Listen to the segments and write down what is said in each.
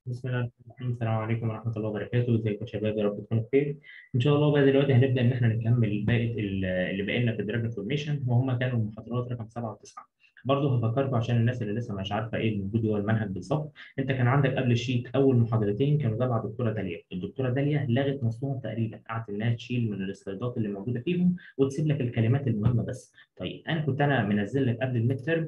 بسم الله الرحمن الرحيم السلام عليكم ورحمة الله وبركاته ازيكم يا شباب يا رب تكونوا بخير ان شاء الله بقى دلوقتي هنبدأ ان احنا نكمل باقي ال- اللي باقي لنا في الدراجون فورميشن وهم كانوا المحاضرات رقم 7 و9 برضه هفكركم عشان الناس اللي لسه مش عارفه ايه الموجود جوه المنهج بالظبط انت كان عندك قبل الشيت اول محاضرتين كانوا تبع الدكتوره داليا الدكتوره داليا لغت نصهم تقريبا قعدت انها تشيل من السلايدات اللي موجوده فيهم وتسيب لك الكلمات المهمه بس طيب انا كنت انا منزل لك قبل الميد ترم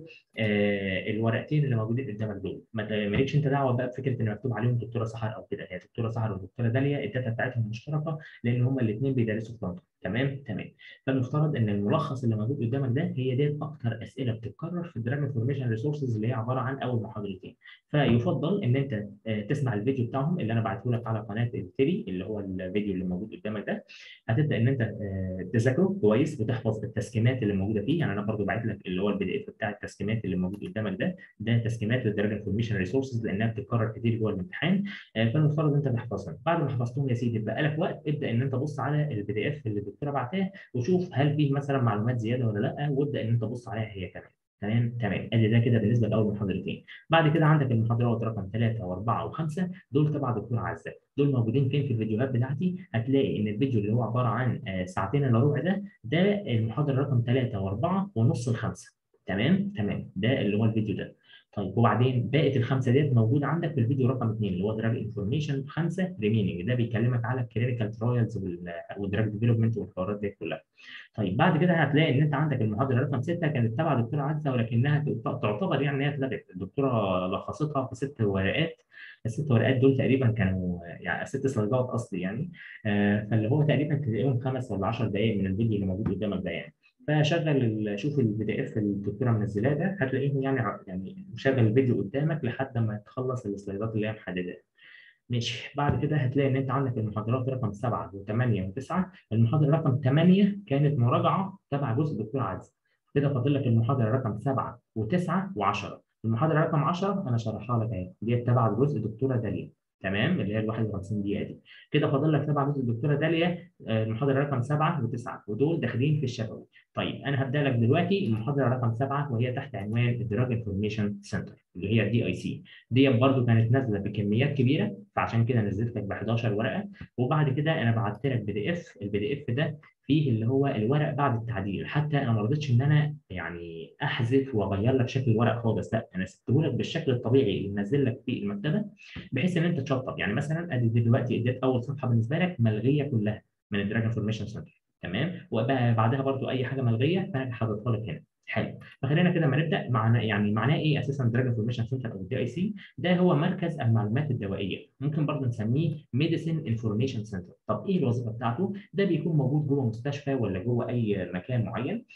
آه الورقتين اللي موجودين قدامك دول ما ت- مالكش انت دعوه بقى بفكره ان مكتوب عليهم دكتوره سحر او كده هي دكتوره سحر والدكتوره داليا الداتا بتاعتهم مشتركه لان هما الاثنين بيدرسوا في لندن تمام تمام فالمفترض ان الملخص اللي موجود قدامك ده هي ديت اكتر اسئله بتتكرر في الدراجون فورميشن ريسورسز اللي هي عباره عن اول محاضرتين فيفضل ان انت آه، تسمع الفيديو بتاعهم اللي انا بعته لك على قناه التري اللي هو الفيديو اللي موجود قدامك ده هتبدا ان انت آه، تذاكره كويس وتحفظ التسكيمات اللي موجوده فيه يعني انا برضو بعت لك اللي هو البي دي اف بتاع التسكيمات اللي موجود قدامك ده ده تسكيمات للدراجون فورميشن ريسورسز لانها بتتكرر كتير جوه الامتحان آه، فالمفترض ان انت تحفظهم بعد ما حفظتهم يا سيدي بقى لك وقت ابدا ان انت بص على البي دي اف اللي الدكتوره بعتاه وشوف هل فيه مثلا معلومات زياده ولا لا وابدا ان انت تبص عليها هي كمان تمام تمام ادي ده كده بالنسبه لاول محاضرتين بعد كده عندك المحاضرات رقم ثلاثه واربعه وخمسه دول تبع دكتور عزه دول موجودين فين في الفيديوهات بتاعتي هتلاقي ان الفيديو اللي هو عباره عن آه، ساعتين الا ربع ده ده المحاضره رقم ثلاثه واربعه ونص الخمسه تمام تمام ده اللي هو الفيديو ده طيب وبعدين باقي الخمسه ديت موجوده عندك في الفيديو رقم اثنين اللي هو دراج انفورميشن خمسه ريميننج ده بيكلمك على الكلينيكال ترايلز والدراج ديفلوبمنت والحوارات دي كلها طيب بعد كده هتلاقي ان انت عندك المحاضره رقم سته كانت تبع دكتوره عزه ولكنها تعتبر يعني ان هي اتلغت الدكتوره لخصتها في ست ورقات الست ورقات دول تقريبا كانوا يعني ست سلايدات اصلي يعني آه، فاللي هو تقريبا تلاقيهم خمس ولا 10 دقائق من الفيديو اللي موجود قدامك ده يعني فشغل ال- شوف البي دي اف اللي الدكتوره منزلاه ده هتلاقيه يعني ع- يعني مشغل الفيديو قدامك لحد ما تخلص السلايدات اللي هي محددها ماشي بعد كده هتلاقي ان انت عندك المحاضرات رقم 7 و8 و9 المحاضره رقم 8 كانت مراجعه تبع جزء دكتور عز كده فاضل لك المحاضره رقم 7 و9 و10 المحاضره رقم 10 انا شرحها لك اهي دي تبع جزء دكتوره داليا تمام اللي هي ال 51 دقيقه دي كده فاضل لك تبع جزء الدكتوره داليا آه، المحاضره رقم 7 و9 ودول داخلين في الشفوي طيب انا هبدا لك دلوقتي المحاضره رقم 7 وهي تحت عنوان الدراج انفورميشن سنتر اللي هي الدي اي سي دي برضو كانت نازله بكميات كبيره فعشان كده نزلت لك ب 11 ورقه وبعد كده انا بعت لك بي دي اف البي دي اف ده فيه اللي هو الورق بعد التعديل حتى انا ما رضيتش ان انا يعني احذف واغير لك شكل الورق خالص لا انا سبته لك بالشكل الطبيعي اللي منزل لك في المكتبه بحيث ان انت تشطب يعني مثلا ادي دلوقتي اديت اول صفحه بالنسبه لك ملغيه كلها من الدراجون فورميشن سنتر تمام وبقى بعدها برضو اي حاجه ملغيه فانا حاططها لك هنا حلو فخلينا كده ما نبدا معناه يعني معناه ايه اساسا دراجون فورميشن سنتر او الدي اي سي ده هو مركز المعلومات الدوائيه ممكن برضه نسميه ميديسين انفورميشن سنتر طب ايه الوظيفه بتاعته ده بيكون موجود جوه مستشفى ولا جوه اي مكان معين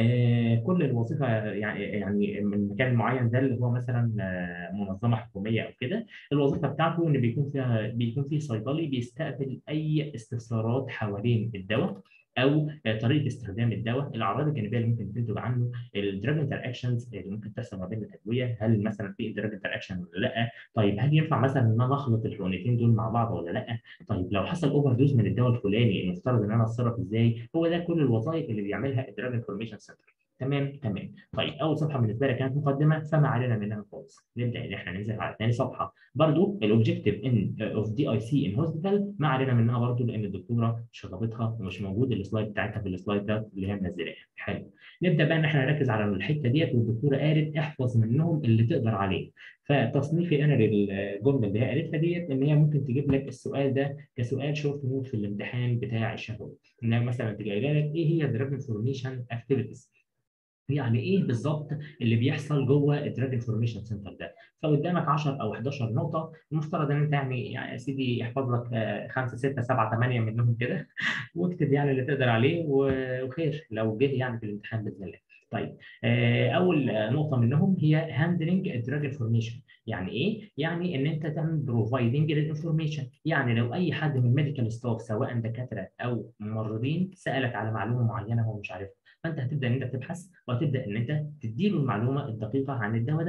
آه كل الوظيفه يعني يعني من مكان معين ده اللي هو مثلا آه منظمه حكوميه او كده الوظيفه بتاعته ان بيكون فيها بيكون فيه صيدلي بيستقبل اي استفسارات حوالين الدواء او آه، طريقه استخدام الدواء الاعراض الجانبيه اللي ممكن تنتج عنه الدراج انتر اكشنز اللي ممكن تحصل ما بين الادويه هل مثلا في دراج انتر اكشن ولا لا طيب هل ينفع مثلا ان انا اخلط الحقنتين دول مع بعض ولا لا طيب لو حصل اوفر دوز من الدواء الفلاني المفترض ان انا اتصرف ازاي هو ده كل الوظائف اللي بيعملها الدراج انفورميشن سنتر تمام تمام طيب اول صفحه بالنسبه لي كانت مقدمه فما علينا منها خالص نبدا ان احنا ننزل على ثاني صفحه برضو الاوبجيكتيف ان اوف دي اي سي ان هوسبيتال ما علينا منها برضو لان الدكتوره شطبتها ومش موجود السلايد بتاعتها في السلايد ده اللي هي منزلاها حلو نبدا بقى ان احنا نركز على الحته ديت والدكتوره قالت احفظ منهم اللي تقدر عليه فتصنيفي انا للجمله اللي هي قالتها ديت ان هي ممكن تجيب لك السؤال ده كسؤال شورت نوت في الامتحان بتاع الشفوي انها مثلا تجي قايله لك ايه هي دراج انفورميشن اكتيفيتيز يعني ايه بالظبط اللي بيحصل جوه الدراج انفورميشن سنتر ده فقدامك 10 او 11 نقطه المفترض ان انت يعني يعني يا سيدي يحفظ لك 5 6 7 8 منهم كده واكتب يعني اللي تقدر عليه و- وخير لو جه يعني في الامتحان باذن الله طيب آه، اول نقطه منهم هي هاندلنج الدراج انفورميشن يعني ايه يعني ان انت تعمل بروفايدنج للانفورميشن يعني لو اي حد من الميديكال ستاف سواء دكاتره او ممرضين سالك على معلومه معينه هو مش عارفها فانت هتبدا ان انت تبحث وهتبدا ان انت تديله المعلومه الدقيقه عن الدواء ده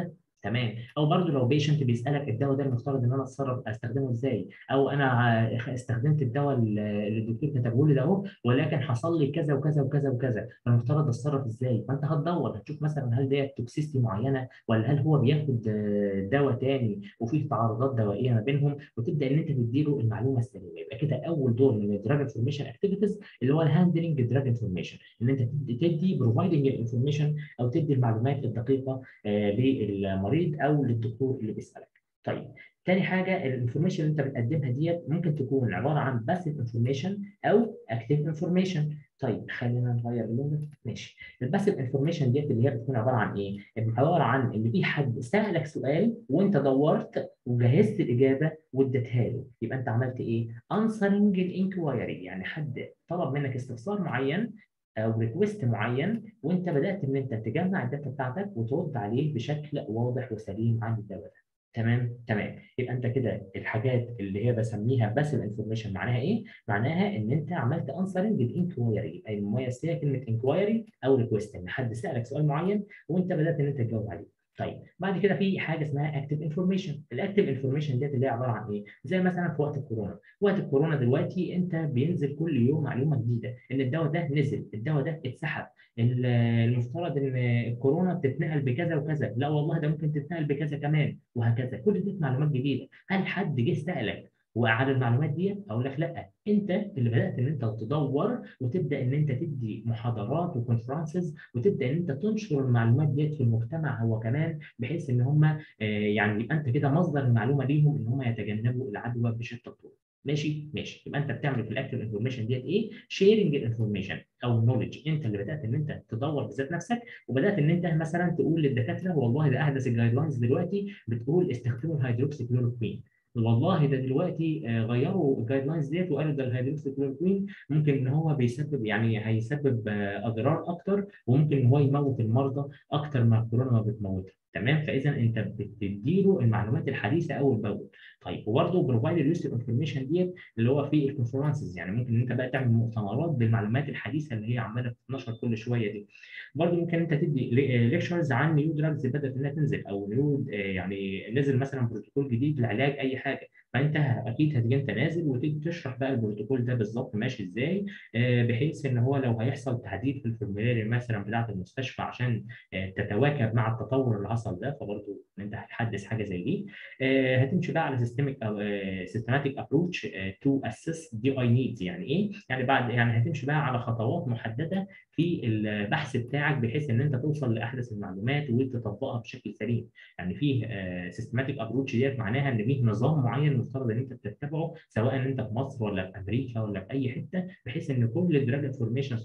تمام او برضو لو بيشنت بيسالك الدواء ده المفترض ان انا اتصرف استخدمه ازاي او انا ع- استخدمت الدواء اللي الدكتور كتبه لي ده اهو ولكن حصل لي كذا وكذا وكذا وكذا فالمفترض اتصرف ازاي فانت هتدور هتشوف مثلا هل ديت توكسيستي معينه ولا هل هو بياخد آه، دواء تاني وفي تعارضات دوائيه ما بينهم وتبدا ان انت تديله المعلومه السليمه يبقى كده اول دور من الدراج انفورميشن اكتيفيتيز اللي هو الهاندلنج دراج انفورميشن ان انت تدي بروفايدنج الانفورميشن او تدي المعلومات الدقيقه آه، للمريض او للدكتور اللي بيسالك. طيب تاني حاجه الانفورميشن اللي انت بتقدمها ديت ممكن تكون عباره عن باسيف انفورميشن او اكتيف انفورميشن. طيب خلينا نغير اللون ده ماشي الباسيف انفورميشن ديت اللي هي بتكون عباره عن ايه؟ عباره عن ان في حد سالك سؤال وانت دورت وجهزت الاجابه واديتها له يبقى انت عملت ايه؟ answering الانكوايري يعني حد طلب منك استفسار معين او ريكوست معين وانت بدات ان انت تجمع الداتا بتاعتك وترد عليه بشكل واضح وسليم عن الدواء ده تمام تمام يبقى انت كده الحاجات اللي هي بسميها بس الانفورميشن معناها ايه معناها ان انت عملت انسرنج الانكوايري اي المميز فيها كلمه انكوايري او ريكوست ان حد سالك سؤال معين وانت بدات ان انت تجاوب عليه طيب بعد كده في حاجه اسمها اكتيف انفورميشن الاكتيف انفورميشن ديت اللي هي عباره عن ايه زي مثلا في وقت الكورونا وقت الكورونا دلوقتي انت بينزل كل يوم معلومه جديده ان الدواء ده نزل الدواء ده اتسحب ال- المفترض ان الكورونا بتتنقل بكذا وكذا لا والله ده ممكن تتنقل بكذا كمان وهكذا كل دي معلومات جديده هل حد جه سالك وعلى المعلومات دي اقول لك لا انت اللي بدات ان انت تدور وتبدا ان انت تدي محاضرات وكونفرنسز وتبدا ان انت تنشر المعلومات ديت في المجتمع هو كمان بحيث ان هم يعني يبقى انت كده مصدر المعلومه ليهم ان هم يتجنبوا العدوى بشتى الطرق ماشي ماشي يبقى انت بتعمل في الاكتف انفورميشن ديت ايه شيرنج الانفورميشن او النولج انت اللي بدات ان انت تدور بذات نفسك وبدات ان انت مثلا تقول للدكاتره والله ده احدث الجايد لاينز دلوقتي بتقول استخدموا الهيدروكسي كلوروكوين والله ده دلوقتي آه، غيروا الجايد لاينز ديت وقالوا ده الهيدروكسي كلوروكوين ممكن ان هو بيسبب يعني هيسبب آه، اضرار اكتر وممكن ان هو يموت المرضى اكتر ما الكورونا ما بتموتها تمام فاذا انت بتديله المعلومات الحديثه اول باول طيب وبرضه بروفايد اليوسف انفورميشن ديت اللي هو في الكونفرنسز يعني ممكن ان انت بقى تعمل مؤتمرات بالمعلومات الحديثه اللي هي عماله بتتنشر كل شويه دي برضه ممكن انت تدي ليكشرز عن نيو دراجز بدات انها تنزل او نيو يعني نزل مثلا بروتوكول جديد لعلاج اي حاجه فانت اكيد هتيجي انت نازل وتشرح بقى البروتوكول ده بالظبط ماشي ازاي آه، بحيث ان هو لو هيحصل تعديل في الفورمولاري مثلا بتاعه المستشفى عشان آه، تتواكب مع التطور اللي حصل ده فبرضه ان انت هتحدث حاجه زي دي آه، هتمشي بقى على سيستميك او سيستماتيك ابروتش تو اسس دي اي نيدز يعني ايه؟ يعني بعد يعني هتمشي بقى على خطوات محدده في البحث بتاعك بحيث ان انت توصل لاحدث المعلومات وتطبقها بشكل سليم يعني فيه سيستماتيك ابروتش ديت معناها ان فيه نظام معين المفترض ان انت بتتبعه سواء انت في مصر ولا في امريكا ولا في اي حته بحيث ان كل الدراج انفورميشن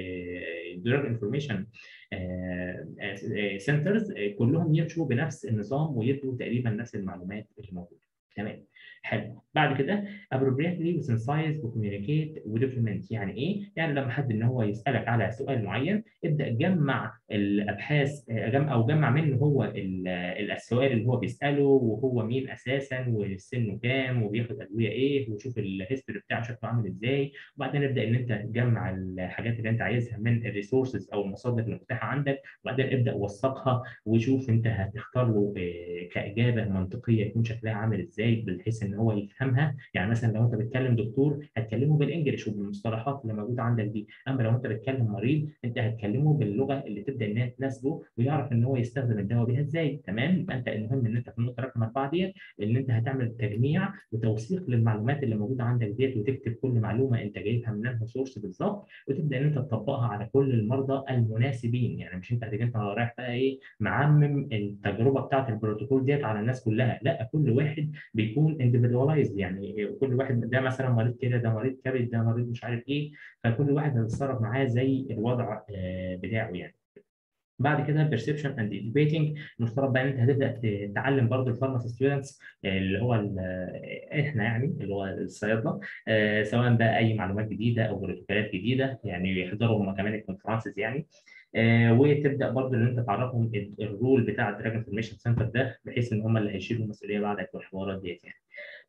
دراج انفورميشن سنترز كلهم يمشوا بنفس النظام ويدوا تقريبا نفس المعلومات اللي موجوده تمام حلو بعد كده appropriately وسنسايز وكوميونيكيت ودوكيومنت يعني ايه؟ يعني لما حد ان هو يسالك على سؤال معين ابدا جمع الابحاث جمع او جمع منه هو ال- السؤال اللي هو بيساله وهو مين اساسا وسنه كام وبياخد ادويه ايه وشوف الهيستوري بتاعه شكله عامل ازاي وبعدين ابدا ان انت تجمع الحاجات اللي انت عايزها من الريسورسز او المصادر المتاحه عندك وبعدين ابدا وثقها وشوف انت هتختار له آه، كاجابه منطقيه يكون شكلها عامل ازاي بحيث ان هو يفهمها يعني مثلا لو انت بتكلم دكتور هتكلمه بالانجلش وبالمصطلحات اللي موجوده عندك دي اما لو انت بتكلم مريض انت هتكلمه باللغه اللي تبدا ان هي تناسبه ويعرف ان هو يستخدم الدواء بيها ازاي تمام يبقى انت المهم ان انت في النقطه رقم اربعه ديت ان انت هتعمل تجميع وتوثيق للمعلومات اللي موجوده عندك ديت وتكتب كل معلومه انت جايبها من انهي سورس بالظبط وتبدا ان انت تطبقها على كل المرضى المناسبين يعني مش انت هتيجي انت رايح بقى ايه معمم التجربه بتاعت البروتوكول ديت على الناس كلها لا كل واحد بيكون individualized يعني كل واحد ده مثلا مريض كده ده مريض كبد ده مريض مش عارف ايه فكل واحد هيتصرف معاه زي الوضع آه، بتاعه يعني بعد كده perception and debating المفترض بقى ان انت هتبدا تتعلم برضو الفارماسي ستودنتس اللي هو ال- احنا يعني اللي هو الصيادله آه، سواء بقى اي معلومات جديده او بروتوكولات جديده يعني يحضروا هم كمان الكونفرنسز يعني آه، وتبدا برضو ان انت تعرفهم ال- الرول بتاع الدراج انفورميشن سنتر ده بحيث ان هم اللي هيشيلوا المسؤوليه بعدك والحوارات ديت يعني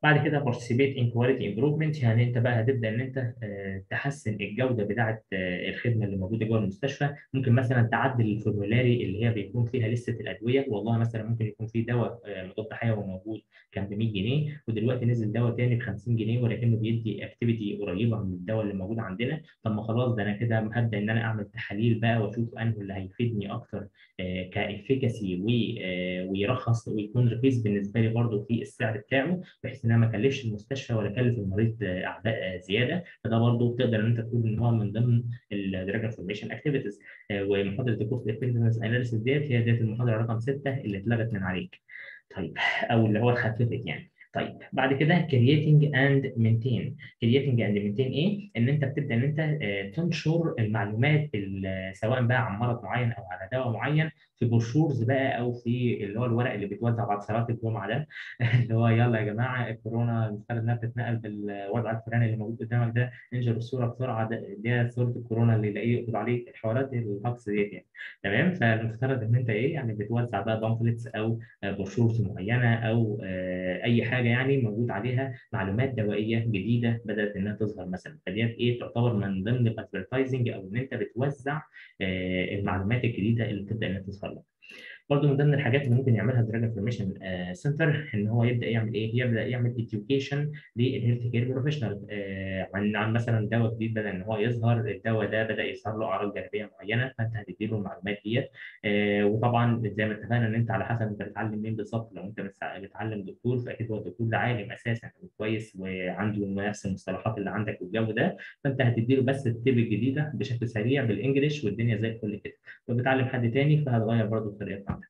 بعد كده participate in quality improvement يعني انت بقى هتبدا ان انت آه، تحسن الجوده بتاعه آه، الخدمه اللي موجوده جوه المستشفى ممكن مثلا تعدل الفورمولاري اللي هي بيكون فيها لسته الادويه والله مثلا ممكن يكون في دواء آه، مضاد حيوي موجود كان ب 100 جنيه ودلوقتي نزل دواء تاني ب 50 جنيه ولكنه بيدي اكتيفيتي قريبه من الدواء اللي موجود عندنا طب ما خلاص ده انا كده هبدا ان انا اعمل تحاليل بقى واشوف انه اللي هيفيدني اكتر كافيكاسي ويرخص ويكون رخيص بالنسبه لي برضه في السعر بتاعه بحيث ان انا ما اكلفش المستشفى ولا اكلف المريض اعباء زياده فده برضه تقدر ان انت تقول ان هو من ضمن الدراج انفورميشن اكتيفيتيز ومحاضره الكوست افكتفنس اناليسيس ديت هي ديت المحاضره رقم 6 اللي اتلغت من عليك طيب او اللي هو اتخففت يعني طيب بعد كده creating and maintain creating and maintain ايه؟ ان انت بتبدا ان انت آه، تنشر المعلومات ال- سواء بقى عن مرض معين او على دواء معين في بروشورز بقى او في اللي هو الورق اللي بيتوزع بعد صلاه الجمعه ده اللي هو يلا يا جماعه الكورونا المفترض انها بتتنقل بالوضع الفلاني اللي موجود قدامك ده انشر الصوره بسرعه ده دي صوره الكورونا اللي يلاقيه يقبض عليه الحوارات الهكس ديت يعني تمام فالمفترض ان انت ايه يعني بتوزع بقى بامفلتس او بروشورز معينه او آه، اي حاجه يعني موجود عليها معلومات دوائيه جديده بدات انها تظهر مثلا فديت ايه تعتبر من ضمن الادفرتايزنج او ان انت بتوزع آه، المعلومات الجديده اللي بتبدا انها تظهر لك. برضه من ضمن الحاجات اللي ممكن يعملها دراج انفورميشن سنتر ان هو يبدا يعمل ايه؟ يبدا يعمل education للهيلث كير بروفيشنال عن عن مثلا دواء جديد بدا ان هو يظهر الدواء ده بدا يظهر له اعراض جانبيه معينه فانت هتدي له المعلومات ديت آه، وطبعا زي ما اتفقنا ان انت على حسب انت بتعلم مين بالظبط لو انت بتسع- بتعلم دكتور فاكيد هو الدكتور ده عالم اساسا وكويس وعنده نفس المصطلحات اللي عندك والجو ده فانت هتدي له بس التيب الجديده بشكل سريع بالانجلش والدنيا زي الفل كده لو بتعلم حد تاني فهتغير برضه الطريقه بتاعتك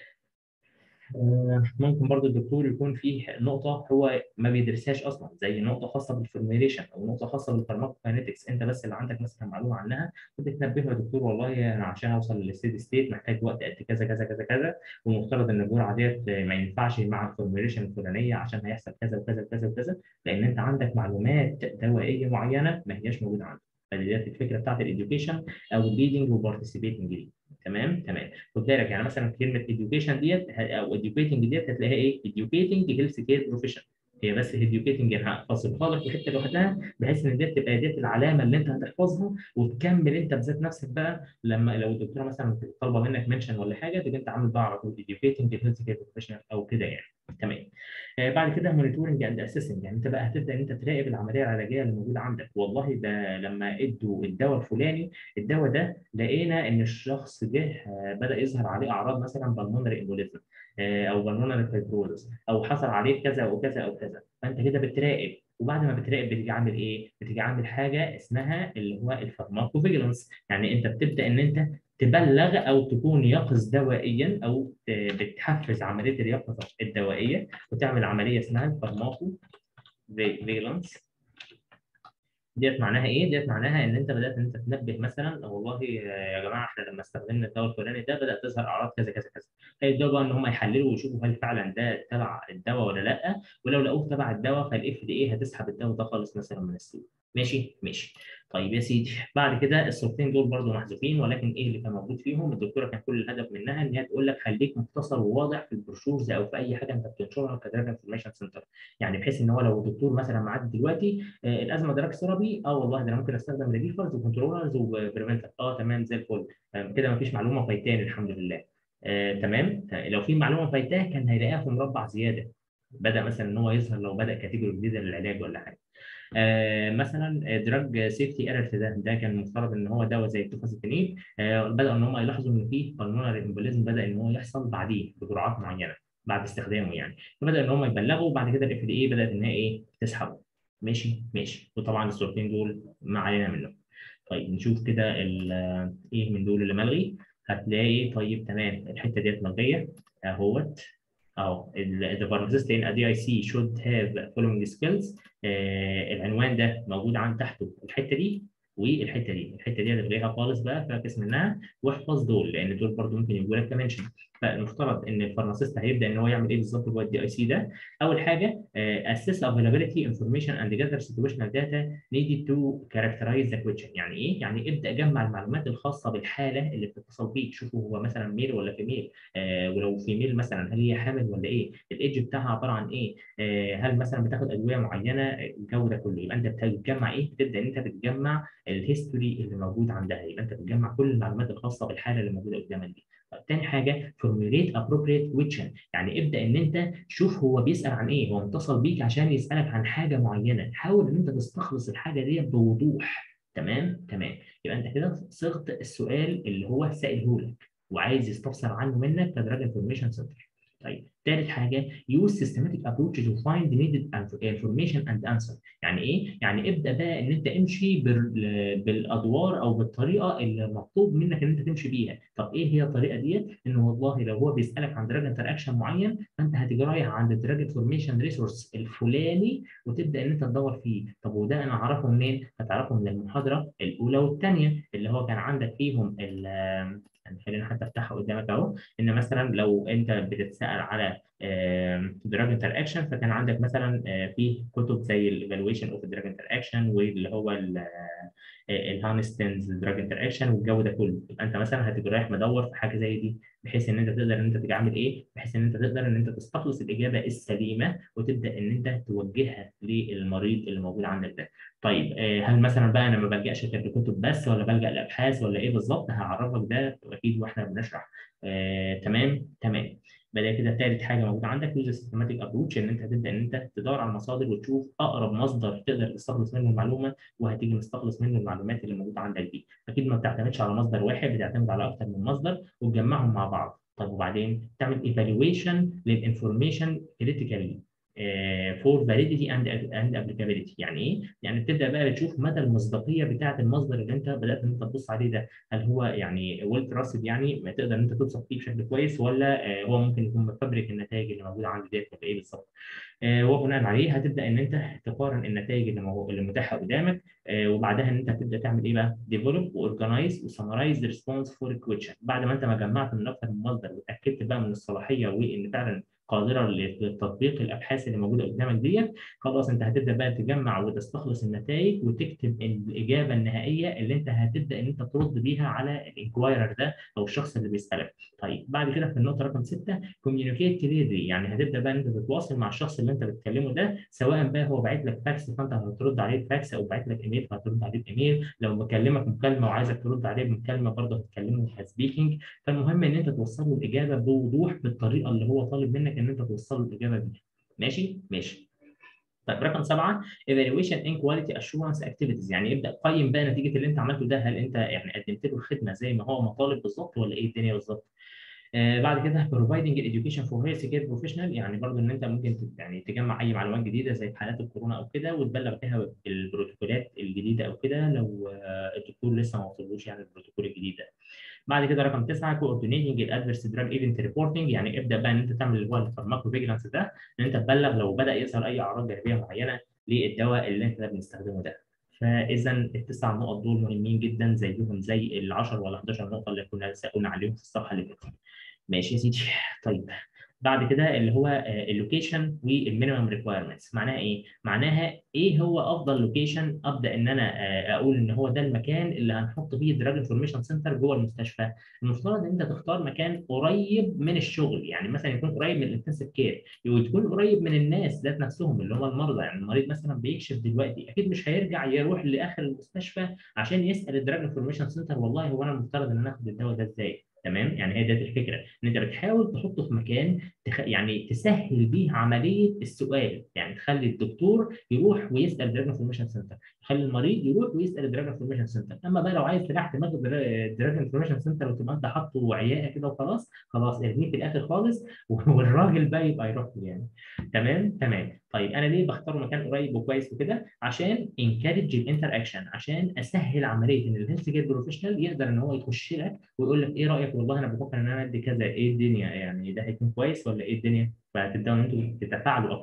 آه، ممكن برضو الدكتور يكون فيه نقطة هو ما بيدرسهاش أصلا زي نقطة خاصة بالفورميليشن أو نقطة خاصة بالفارماكوكاينetics أنت بس اللي عندك مثلا معلومة عنها فبتنبهه يا دكتور والله أنا عشان أوصل للستيدي ستيت محتاج وقت قد كذا كذا كذا كذا والمفترض إن الجرعة ديت ما ينفعش مع الفورميليشن الفلانية عشان هيحصل كذا وكذا وكذا وكذا لأن أنت عندك معلومات دوائية معينة ما هياش موجودة عندك فديت الفكرة بتاعت الإديوكيشن أو الليدنج وبارتيسيبيتنج دي تمام تمام خد بالك يعني مثلا كلمه education ديت ه- او educating ديت هتلاقيها ايه؟ educating health care profession هي بس educating يعني هفصلها لك في حته لوحدها بحيث ان ديت تبقى ديت العلامه اللي انت هتحفظها وتكمل انت بذات نفسك بقى لما لو الدكتوره مثلا طالبه منك منشن ولا حاجه تبقى انت عامل بقى على طول educating health care professional او كده يعني تمام آه بعد كده مونيتورنج اند اسيسنج يعني انت بقى هتبدا ان انت تراقب العمليه العلاجيه اللي موجوده عندك والله ده لما ادوا الدواء الفلاني الدواء ده لقينا ان الشخص جه آه، بدا يظهر عليه اعراض مثلا بالمونري امبوليزم او بالمونري فايبروزس او حصل عليه كذا وكذا او كذا فانت كده بتراقب وبعد ما بتراقب بتيجي عامل ايه؟ بتيجي عامل حاجه اسمها اللي هو الفارماكوفيجيلانس يعني انت بتبدا ان انت تبلغ او تكون يقظ دوائيا او ت- بتحفز عمليه اليقظه الدوائيه وتعمل عمليه اسمها الفارماكو فيجيلانس ديت معناها ايه؟ ديت معناها ان انت بدات ان انت تنبه مثلا والله يا جماعه احنا لما استخدمنا الدواء الفلاني ده بدات تظهر اعراض كذا كذا كذا. هيبداوا بقى ان هم يحللوا ويشوفوا هل فعلا ده تبع الدواء ولا لا ولو لقوه تبع الدواء فالاف دي ايه هتسحب الدواء ده خالص مثلا من السوق. ماشي؟ ماشي. طيب يا سيدي بعد كده الصورتين دول برضو محذوفين ولكن ايه اللي كان موجود فيهم؟ الدكتوره كان كل الهدف منها ان هي تقول لك خليك مختصر وواضح في البروشورز او في اي حاجه انت بتنشرها كدراج انفورميشن سنتر. يعني بحيث ان هو لو الدكتور مثلا معدي دلوقتي آه، الازمه دراج ثيرابي اه والله ده انا ممكن استخدم ريليفرز وكنترولرز وبريفنتر اه تمام زي الفل آه، كده مفيش معلومه فايتاني الحمد لله آه، تمام لو في معلومه فايتاه كان هيلاقيها في مربع زياده بدا مثلا ان هو يظهر لو بدا كاتيجوري جديده للعلاج ولا حاجه آه مثلا دراج سيفتي ايرت ده ده كان مفترض ان هو دواء زي التوفازيتينين آه بداوا ان هم يلاحظوا ان فيه بالمونري امبوليزم بدا ان هو يحصل بعديه بجرعات معينه بعد استخدامه يعني فبدا ان هم يبلغوا وبعد كده الاف دي اي بدات ان هي ايه تسحبه ماشي ماشي وطبعا الصورتين دول ما علينا منهم طيب نشوف كده ال- ايه من دول اللي ملغي هتلاقي طيب تمام الحته ديت ملغيه اهوت اهو ال- the pharmacist in a DIC should have following skills آه العنوان ده موجود عن تحته الحته دي والحته دي الحته دي هتلغيها خالص بقى فاكس منها واحفظ دول لان دول برضو ممكن يجوا لك كمنشن فالمفترض ان الفارماسيست هيبدا ان هو يعمل ايه بالظبط جوه الدي اي سي ده اول حاجه اسس افيلابيلتي انفورميشن اند جاذر سيتويشنال داتا needed to characterize the question يعني ايه يعني ابدا جمع المعلومات الخاصه بالحاله اللي بتتصل بيك شوفوا هو مثلا ميل ولا فيميل آه ولو فيميل مثلا هل هي حامل ولا ايه الايدج بتاعها عباره عن ايه آه هل مثلا بتاخد ادويه معينه الجو ده كله يبقى انت بتجمع ايه بتبدا ان انت بتجمع الهيستوري اللي موجود عندها يبقى انت بتجمع كل المعلومات الخاصه بالحاله اللي موجوده قدامك دي تاني حاجه formulate appropriate question يعني ابدا ان انت شوف هو بيسال عن ايه هو متصل بيك عشان يسالك عن حاجه معينه حاول ان انت تستخلص الحاجه دي بوضوح تمام تمام يبقى انت كده صغت السؤال اللي هو سائله لك وعايز يستفسر عنه منك كدراج انفورميشن سنتر طيب ثالث حاجه use systematic approach to find needed information and answer يعني ايه يعني ابدا بقى ان انت امشي بالادوار او بالطريقه اللي مطلوب منك ان انت تمشي بيها طب ايه هي الطريقه ديت ان والله لو هو بيسالك عن دراج انتراكشن معين فانت هتيجي رايح عند الدراج انفورميشن ريسورس الفلاني وتبدا ان انت تدور فيه طب وده انا اعرفه منين هتعرفه من المحاضره الاولى والثانيه اللي هو كان عندك فيهم يعني خلينا حتى افتحها قدامك اهو ان مثلا لو انت بتتسال على دراج انتر اكشن فكان عندك مثلا في كتب زي الايفالويشن اوف دراج انتر اكشن واللي هو الهانستنز دراج انتر اكشن والجو ده كله يبقى انت مثلا هتبقى رايح مدور في حاجه زي دي بحيث ان انت تقدر ان انت تعمل ايه؟ بحيث ان انت تقدر ان انت تستخلص الاجابه السليمه وتبدا ان انت توجهها للمريض اللي موجود عندك ده. طيب هل مثلا بقى انا ما بلجاش غير لكتب بس ولا بلجا لابحاث ولا ايه بالظبط؟ هعرفك ده اكيد واحنا بنشرح. آه تمام تمام. بدا كده ثالث حاجه موجوده عندك يوز سيستماتيك ابروتش ان انت هتبدا ان انت تدور على المصادر وتشوف اقرب مصدر تقدر تستخلص منه المعلومه وهتيجي مستخلص منه المعلومات اللي موجوده عندك دي اكيد ما بتعتمدش على مصدر واحد بتعتمد على اكثر من مصدر وتجمعهم مع بعض طب وبعدين تعمل ايفالويشن للانفورميشن كريتيكالي فور فاليديتي اند اند ابليكابيلتي يعني ايه؟ يعني بتبدا بقى بتشوف مدى المصداقيه بتاعه المصدر اللي انت بدات ان انت تبص عليه ده هل هو يعني ويل تراستد يعني ما تقدر ان انت توثق فيه بشكل كويس ولا هو ممكن يكون مفبرك النتائج اللي موجوده عندي ديت ولا ايه بالظبط؟ وبناء عليه هتبدا ان انت تقارن النتائج اللي اللي متاحه قدامك وبعدها ان انت هتبدا تعمل ايه بقى؟ ديفلوب واورجنايز وسمرايز ريسبونس فور كويشن بعد ما انت ما جمعت من اكثر من مصدر واتاكدت بقى من الصلاحيه وان فعلا قادره لتطبيق الابحاث اللي موجوده قدامك ديت خلاص انت هتبدا بقى تجمع وتستخلص النتائج وتكتب الاجابه النهائيه اللي انت هتبدا ان انت ترد بيها على الانكوايرر ده او الشخص اللي بيسالك طيب بعد كده في النقطه رقم 6 كوميونيكيت كليرلي يعني هتبدا بقى انت تتواصل مع الشخص اللي انت بتكلمه ده سواء بقى هو باعت لك فاكس فانت هترد عليه بفاكس او باعت لك ايميل فهترد عليه بايميل لو بكلمك مكالمه وعايزك ترد عليه بمكالمه برضه هتكلمه كسبيكنج فالمهم ان انت توصل له الاجابه بوضوح بالطريقه اللي هو طالب منك ان انت توصل له الاجابه دي ماشي ماشي طيب رقم سبعه evaluation in quality assurance activities يعني ابدا قيم بقى نتيجه اللي انت عملته ده هل انت يعني قدمت له الخدمه زي ما هو مطالب بالظبط ولا ايه الدنيا بالظبط آه بعد كده providing education for health care professional يعني برضو ان انت ممكن يعني تجمع اي معلومات جديده زي في حالات الكورونا او كده وتبلغ بها بالبروتوكولات الجديده او كده لو آه الدكتور لسه ما وصلوش يعني البروتوكول الجديد ده بعد كده رقم تسعه coordinating الادفيرس دراج ايفنت ريبورتنج يعني ابدا بقى ان انت تعمل اللي هو الفارماكو فيجلانس ده ان انت تبلغ لو بدا يظهر اي اعراض جانبيه معينه للدواء اللي انت بنستخدمه ده فاذا التسع نقط دول مهمين جدا زيهم زي ال 10 ولا 11 نقطه اللي كنا لسه قلنا عليهم في الصفحه اللي فاتت ماشي يا سيدي طيب بعد كده اللي هو اللوكيشن والمينيمم ريكوايرمنتس معناها ايه؟ معناها ايه هو افضل لوكيشن ابدا ان انا اقول ان هو ده المكان اللي هنحط فيه دراج انفورميشن سنتر جوه المستشفى المفترض ان انت تختار مكان قريب من الشغل يعني مثلا يكون قريب من الانتنسيف كير وتكون قريب من الناس ذات نفسهم اللي هم المرضى يعني المريض مثلا بيكشف دلوقتي اكيد مش هيرجع يروح لاخر المستشفى عشان يسال الدراج انفورميشن سنتر والله هو انا المفترض ان انا اخد الدواء ده ازاي تمام يعني هي ديت الفكره ان انت بتحاول تحطه في مكان تخ... يعني تسهل بيه عمليه السؤال يعني تخلي الدكتور يروح ويسال دراج انفورميشن سنتر تخلي المريض يروح ويسال الدراج انفورميشن سنتر اما بقى لو عايز تريح دماغ الدراج انفورميشن سنتر وتبقى انت حاطه عياقه كده وخلاص خلاص ارميه في الاخر خالص والراجل بقى يبقى يروح له يعني تمام تمام طيب انا ليه بختار مكان قريب وكويس وكده عشان انكارج الانتر اكشن عشان اسهل عمليه ان الهيلث كير بروفيشنال يقدر ان هو يخش لك ويقول لك ايه رايك والله انا بفكر ان انا ادي كذا ايه الدنيا يعني ده هيكون كويس ولا ايه الدنيا فتبداوا ان انتوا تتفاعلوا اكتر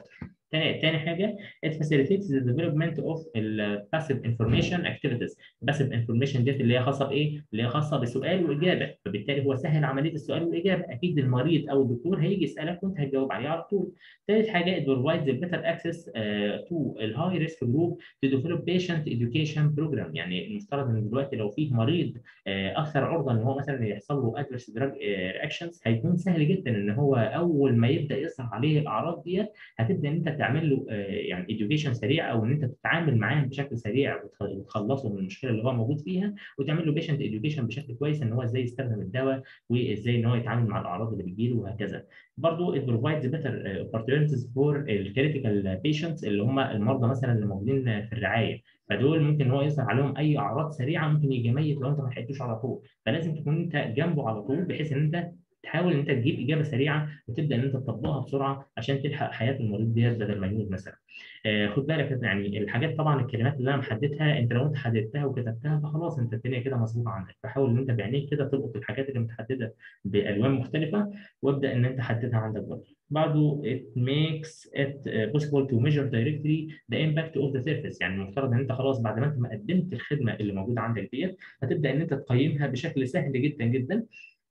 تاني تاني حاجه it facilitates the development of ال passive information activities passive information ديت اللي هي خاصه بايه؟ اللي هي خاصه بسؤال واجابه فبالتالي هو سهل عمليه السؤال والاجابه اكيد المريض او الدكتور هيجي يسالك وانت هتجاوب عليه على طول. ثالث حاجه it provides a better access uh, to ال high risk group to develop patient education program يعني المفترض ان دلوقتي لو في مريض uh, اكثر عرضه ان هو مثلا يحصل له adverse drug reactions هيكون سهل جدا ان هو اول ما يبدا يظهر عليه الاعراض ديت هتبدا ان انت تعمل له يعني education سريع او ان انت تتعامل معاه بشكل سريع وتخلصه من المشكله اللي هو موجود فيها وتعمل له patient education بشكل كويس ان هو ازاي يستخدم الدواء وازاي ان هو يتعامل مع الاعراض اللي بتجيله وهكذا. برضه it provides better opportunities for الكريتيكال patients اللي هم المرضى مثلا اللي موجودين في الرعايه فدول ممكن هو يظهر عليهم اي اعراض سريعه ممكن يجي ميت لو انت ما لحقتوش على طول فلازم تكون انت جنبه على طول بحيث ان انت تحاول ان انت تجيب اجابه سريعه وتبدا ان انت تطبقها بسرعه عشان تلحق حياه المريض ديت بدل ما يموت مثلا. آه خد بالك يعني الحاجات طبعا الكلمات اللي انا محددها انت لو انت حددتها وكتبتها فخلاص انت الدنيا كده مظبوطه عندك فحاول ان انت بعينيك كده تلقط الحاجات اللي متحدده بالوان مختلفه وابدا ان انت حددها عندك برضه. بعده it makes it possible to measure directly the impact of the service يعني المفترض ان انت خلاص بعد ما انت ما قدمت الخدمه اللي موجوده عندك ديت هتبدا ان انت تقيمها بشكل سهل جدا جدا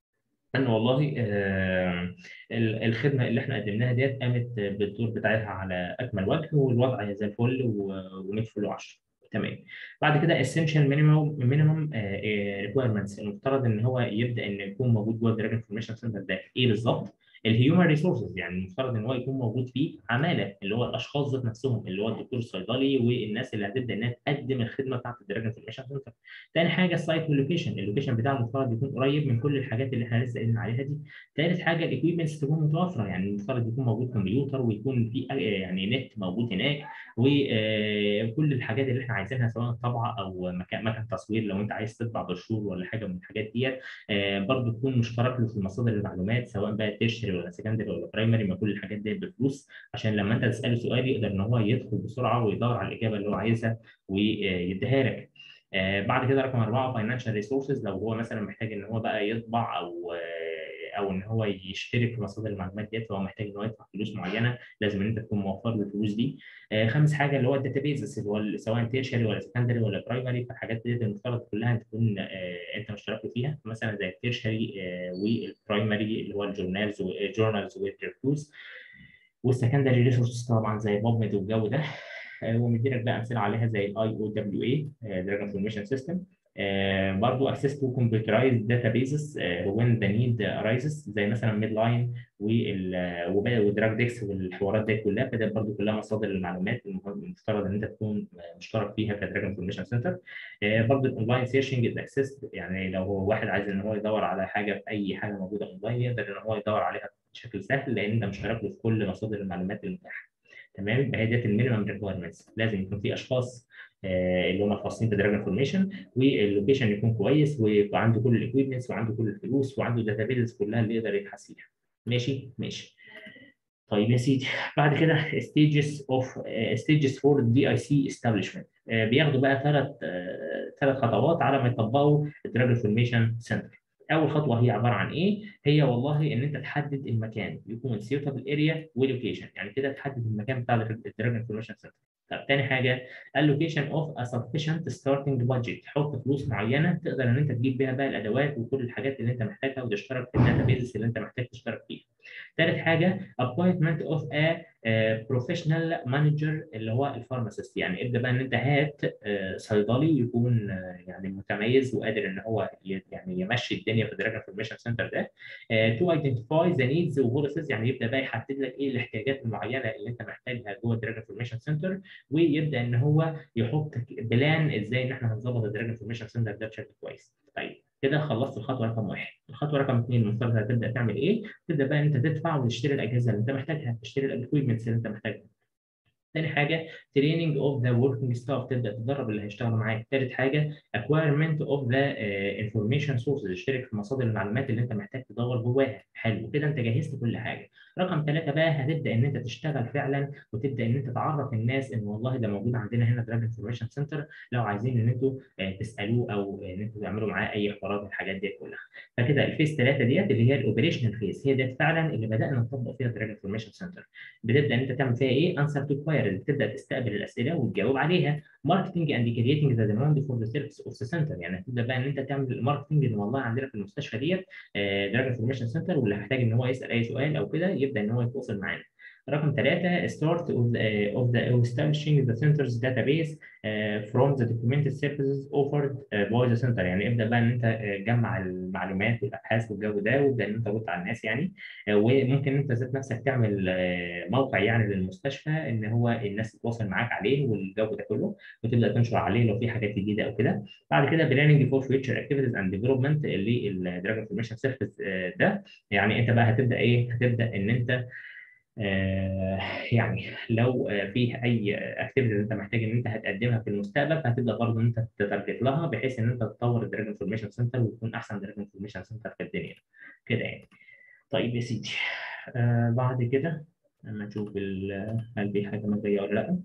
ان والله آه الخدمه اللي احنا قدمناها ديت قامت بالدور بتاعتها على اكمل وجه والوضع زي الفل و100 فل و10 تمام بعد كده essential minimum minimum requirements المفترض ان هو يبدا ان يكون موجود جوه الدراجون انفورميشن سنتر ده ايه بالظبط؟ الهيومن ريسورسز يعني المفترض ان هو يكون موجود فيه عماله اللي هو الاشخاص ذات نفسهم اللي هو الدكتور الصيدلي والناس اللي هتبدا انها تقدم الخدمه بتاعت الدراجون انفورميشن سنتر. ثاني حاجه السايت واللوكيشن، اللوكيشن بتاعه المفترض يكون قريب من كل الحاجات اللي احنا لسه قايلين عليها دي. ثالث حاجه الاكويبمنتس تكون متوفره يعني المفترض يكون موجود كمبيوتر ويكون في يعني نت موجود هناك وكل الحاجات اللي احنا عايزينها سواء طبعه او مكان مكان تصوير لو انت عايز تطبع بروشور ولا حاجه من الحاجات ديت برضه تكون مشترك له في مصادر المعلومات سواء بقى تيرشري ولا سكندري ولا برايمري ما كل الحاجات دي بفلوس عشان لما انت تساله سؤال يقدر ان هو يدخل بسرعه ويدور على الاجابه اللي هو عايزها ويديها لك. آه بعد كده رقم اربعه فاينانشال ريسورسز لو هو مثلا محتاج ان هو بقى يطبع او او ان هو يشترك في مصادر المعلومات ديت فهو محتاج ان هو يدفع فلوس معينه لازم ان انت تكون موفر له الفلوس دي. آه خامس حاجه اللي هو الداتابيزز اللي هو سواء تيرشري ولا سكندري ولا برايمري فالحاجات ديت المفترض كلها تكون آه انت مشترك فيها مثلا زي التيرشري آه والبرايمري اللي هو الجورنالز والجورنالز والريفيوز والسكندري ريسورسز طبعا زي بابميد والجو ده ومديلك بقى امثله عليها زي الاي او دبليو اي دراجون انفورميشن سيستم برضه اكسس تو كمبيوترايز داتابيزز وين ذا نيد ارايزز زي مثلا ميد لاين ودراج ديكس والحوارات دي كلها فده برضه كلها مصادر المعلومات المفترض ان انت تكون مشترك فيها كدراجون انفورميشن سنتر برضه الاونلاين سيرشنج از اكسس يعني لو هو واحد عايز ان هو يدور على حاجه في اي حاجه موجوده اونلاين يقدر ان هو يدور عليها بشكل سهل لان انت مشترك له في كل مصادر المعلومات المتاحه تمام هي ديت المينيمم ريكويرمنتس لازم يكون في اشخاص آه اللي هم خاصين بدراجون انفورميشن واللوكيشن يكون كويس ويبقى عنده كل الاكويبمنتس وعنده كل الفلوس وعنده الداتابيز كلها اللي يقدر يبحث فيها ماشي ماشي طيب يا سيدي بعد كده ستيجز اوف ستيجز فور دي اي سي استابليشمنت بياخدوا بقى ثلاث ثلاث خطوات على ما يطبقوا الدراجون انفورميشن سنتر اول خطوه هي عباره عن ايه هي والله ان انت تحدد المكان يكون سيوتابل اريا ولوكيشن يعني كده تحدد المكان بتاع الدراجون انفورميشن سنتر طب تاني حاجه allocation of a sufficient starting budget تحط فلوس معينه تقدر ان انت تجيب بيها بقى الادوات وكل الحاجات اللي انت محتاجها وتشترك في الداتابيز اللي انت محتاج تشترك فيها ثالث حاجه appointment of a بروفيشنال مانجر اللي هو الفارماسيست يعني ابدا بقى ان انت هات صيدلي يكون يعني متميز وقادر ان هو يعني يمشي الدنيا في الدراجون انفورميشن سنتر ده تو ايدنتيفاي ذا نيدز وبوليسيز يعني يبدا بقى يحدد لك ايه الاحتياجات المعينه اللي انت محتاجها جوه الدراجون انفورميشن سنتر ويبدا ان هو يحط بلان ازاي ان احنا هنظبط الدراجون انفورميشن سنتر ده بشكل كويس طيب كده خلصت الخطوه رقم واحد الخطوه رقم اثنين المفترض هتبدا تعمل ايه؟ تبدا بقى انت تدفع وتشتري الاجهزه اللي انت محتاجها تشتري الاكويبمنتس اللي انت محتاجها ثاني حاجه تريننج اوف ذا وركينج ستاف تبدا تدرب اللي هيشتغلوا معاك ثالث حاجه اكوايرمنت اوف ذا انفورميشن سورسز اشترك في مصادر المعلومات اللي انت محتاج تدور جواها حلو كده انت جهزت كل حاجه رقم ثلاثه بقى هتبدا ان انت تشتغل فعلا وتبدا ان انت تعرف الناس ان والله ده موجود عندنا هنا دراج انفورميشن سنتر لو عايزين ان انتوا تسالوه او ان انتوا تعملوا معاه اي حوارات الحاجات دي كلها فكده الفيس ثلاثه ديت اللي هي الاوبريشنال فيس هي ديت فعلا اللي بدانا نطبق فيها دراج انفورميشن سنتر بتبدا ان انت تعمل فيها ايه انسر تو كوايرز تبدا تستقبل الاسئله وتجاوب عليها ماركتنج اند كرييتنج ذا ديماند فور ذا سيرفيس اوف ذا سنتر يعني تبدا بقى ان انت تعمل ماركتنج ان والله عندنا في المستشفى ديت دراج انفورميشن سنتر واللي هيحتاج ان هو يسال اي سؤال او كده يبدا ان هو يتواصل معانا رقم ثلاثة start of the, of the establishing the center's database uh, from the documented services offered uh, by the center يعني ابدا بقى ان انت تجمع المعلومات والابحاث والجو ده وابدا ان انت ترد على الناس يعني uh, وممكن انت ذات نفسك تعمل موقع يعني للمستشفى ان هو الناس تتواصل معاك عليه والجو ده كله وتبدا تنشر عليه لو في حاجات جديده او كده بعد كده planning for future activities and development للدراج انفورميشن سيرفيس ده يعني انت بقى هتبدا ايه هتبدا ان انت آه يعني لو في اي اكتيفيتي انت محتاج ان انت هتقدمها في المستقبل فهتبدا برضه ان انت تتارجت لها بحيث ان انت تطور الدراج انفورميشن سنتر وتكون احسن دراج انفورميشن سنتر في الدنيا كده يعني طيب يا سيدي آه بعد كده لما نشوف هل في حاجه مجيه ولا لا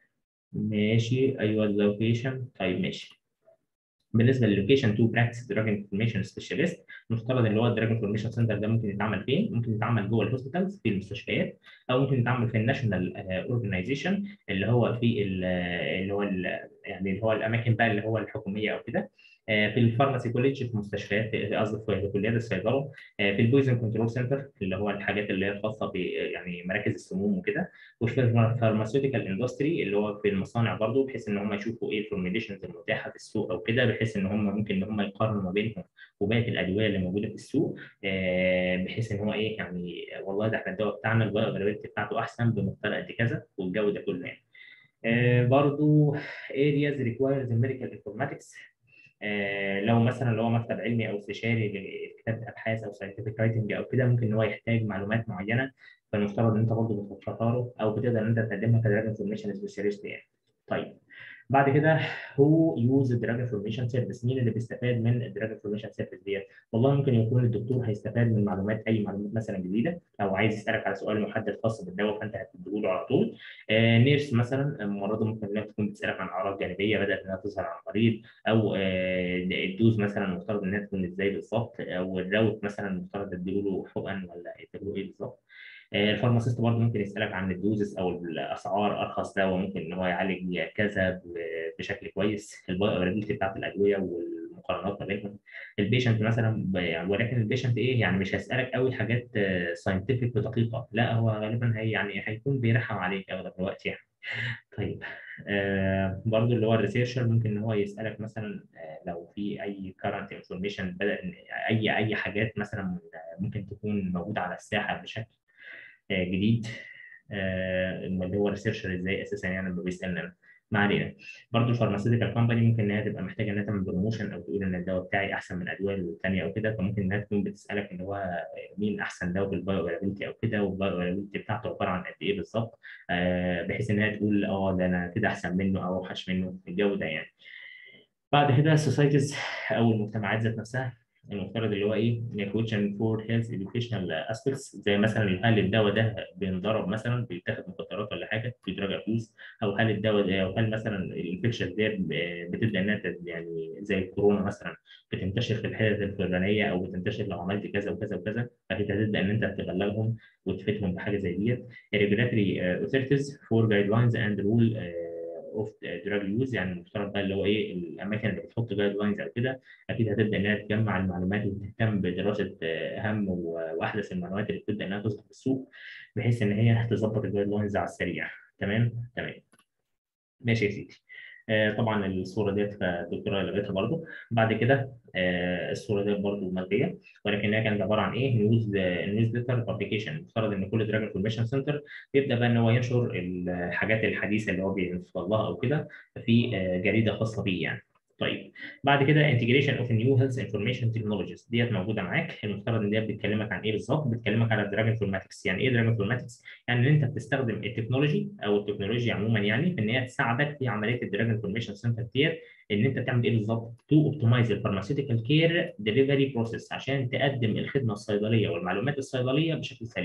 ماشي ايوه اللوكيشن طيب ماشي بالنسبه للوكيشن تو براكتس دراج انفورميشن سبيشاليست مفترض اللي هو الدراج انفورميشن سنتر ده ممكن يتعمل فين؟ ممكن يتعمل جوه الهوسبيتالز في المستشفيات او ممكن يتعمل في الناشونال اورجنايزيشن اللي هو في اللي هو يعني اللي هو الاماكن بقى اللي هو الحكوميه او كده في الفارماسي كوليدج في مستشفيات قصدي في كليات الصيدله في البويزن كنترول سنتر اللي هو الحاجات اللي هي الخاصه ب يعني مراكز السموم وكده وفي الفارماسيوتيكال اندستري اللي هو في المصانع برضه بحيث ان هم يشوفوا ايه الفورميليشنز المتاحه في السوق او كده بحيث ان هم ممكن ان هم يقارنوا ما بينهم وباقي الادويه اللي موجوده في السوق بحيث ان هو ايه يعني والله ده احنا الدواء بتاعنا الفايبلابيلتي بتاعته احسن بمقدار قد كذا والجو ده كله يعني. آه برضو areas requires medical informatics آه لو مثلا لو هو مكتب علمي او استشاري لكتابه ابحاث او ساينتفك رايتنج او كده ممكن ان هو يحتاج معلومات معينه فالمفترض ان انت برضه بتوفرها له او بتقدر ان انت تقدمها كدراج انفورميشن سبيشاليست يعني. طيب بعد كده هو يوز الدراج انفورميشن سيرفيس مين اللي بيستفاد من الدراج انفورميشن سيرفيس ديت والله ممكن يكون الدكتور هيستفاد من معلومات اي معلومات مثلا جديده او عايز يسالك على سؤال محدد خاص بالدواء فانت هتديه له على طول آه نيرس مثلا ممرضه ممكن انها تكون بتسالك عن اعراض جانبيه بدات انها تظهر على المريض او آه الدوز مثلا المفترض انها تكون ازاي بالظبط او الراوت مثلا المفترض اديله حقن ولا اديله ايه بالظبط الفارماسيست برضه ممكن يسالك عن الدوزس او الاسعار ارخص دواء ممكن ان هو يعالج كذا بشكل كويس الفايبلابيلتي بتاعت الادويه والمقارنات ما بينهم البيشنت مثلا ولكن البيشنت ايه يعني مش هيسالك قوي حاجات ساينتفك ودقيقه لا هو غالبا هي يعني هيكون بيرحم عليك اغلب الوقت يعني طيب آه برضو اللي هو الريسيرشر ممكن ان هو يسالك مثلا آه لو في اي كارنت انفورميشن بدا اي اي حاجات مثلا ممكن تكون موجوده على الساحه بشكل جديد اللي هو الريسيرشر ازاي اساسا يعني لما بيسالنا ما علينا برضه الفارماسيوتيكال كومباني ممكن انها تبقى محتاجه انها تعمل بروموشن او تقول ان الدواء بتاعي احسن من الادويه الثانيه او كده فممكن انها تكون بتسالك ان هو مين احسن دواء بالبايو او كده والبايو بتاعته عباره عن قد ايه بالظبط بحيث انها تقول اه ده انا كده احسن منه او اوحش منه الجو ده يعني بعد كده السوسايتيز او المجتمعات ذات نفسها المفترض اللي هو ايه كوتشن فور هيلث اديوكيشنال اسبيكتس زي مثلا هل الدواء ده بينضرب مثلا بيتاخد مخدرات ولا حاجه في دراج ابيوز او هل الدواء ده او هل مثلا الانفكشن ديت بتبدا انها يعني زي الكورونا مثلا بتنتشر في الحته الفلانيه او بتنتشر لو عملت كذا وكذا وكذا فانت هتبدا ان انت تبلغهم وتفيدهم بحاجه زي ديت regulatory authorities for guidelines and rule اوف دراج يوز يعني المفترض بقى اللي هو ايه الاماكن اللي بتحط جايد لاينز او كده اكيد هتبدا انها تجمع المعلومات وتهتم بدراسه اهم واحدث المعلومات اللي بتبدا انها تظهر في السوق بحيث ان هي تظبط الجايد لاينز على السريع تمام تمام ماشي يا سيدي آه طبعا الصوره ديت الدكتوره لغيتها برضو بعد كده آه الصوره ديت برضو ملغيه ولكنها كانت عباره عن ايه نيوز نيوز ليتر بابليكيشن المفترض ان كل دراج انفورميشن سنتر بيبدا بقى ان هو ينشر الحاجات الحديثه اللي هو بيوصل لها او كده في آه جريده خاصه بيه يعني طيب بعد كده انتجريشن اوف نيو هيلث انفورميشن تكنولوجيز ديت موجوده معاك المفترض ان ديت بتكلمك عن ايه بالظبط بتكلمك على دراج انفورماتكس يعني ايه دراج انفورماتكس يعني ان انت بتستخدم التكنولوجي او التكنولوجيا عموما يعني في ان هي تساعدك في عمليه الدراج انفورميشن سنتر ديت ان انت تعمل ايه بالظبط تو اوبتمايز الفارماسيوتيكال كير ديليفري بروسيس عشان تقدم الخدمه الصيدليه والمعلومات الصيدليه بشكل سليم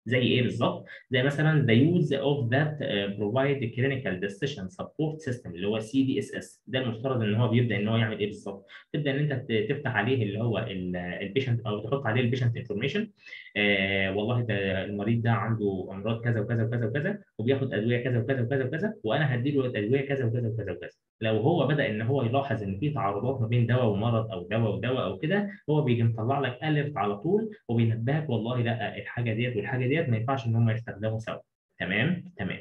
زي ايه بالظبط؟ زي مثلا the use of that uh, provide clinical decision support system اللي هو سي دي اس اس ده المفترض ان هو بيبدا ان هو يعمل ايه بالظبط؟ تبدا ان انت ت- تفتح عليه اللي هو البيشنت او تحط عليه البيشنت انفورميشن آه والله ده المريض ده عنده امراض كذا وكذا وكذا وكذا وبياخد ادويه كذا وكذا وكذا وكذا وانا هديله ادويه كذا وكذا وكذا وكذا لو هو بدا ان هو يلاحظ ان في تعارضات ما بين دواء ومرض او دواء ودواء او كده هو بيجي مطلع لك اليرت على طول وبينبهك والله لا الحاجه ديت والحاجه ديت ما ينفعش ان هم يستخدموا سوا تمام تمام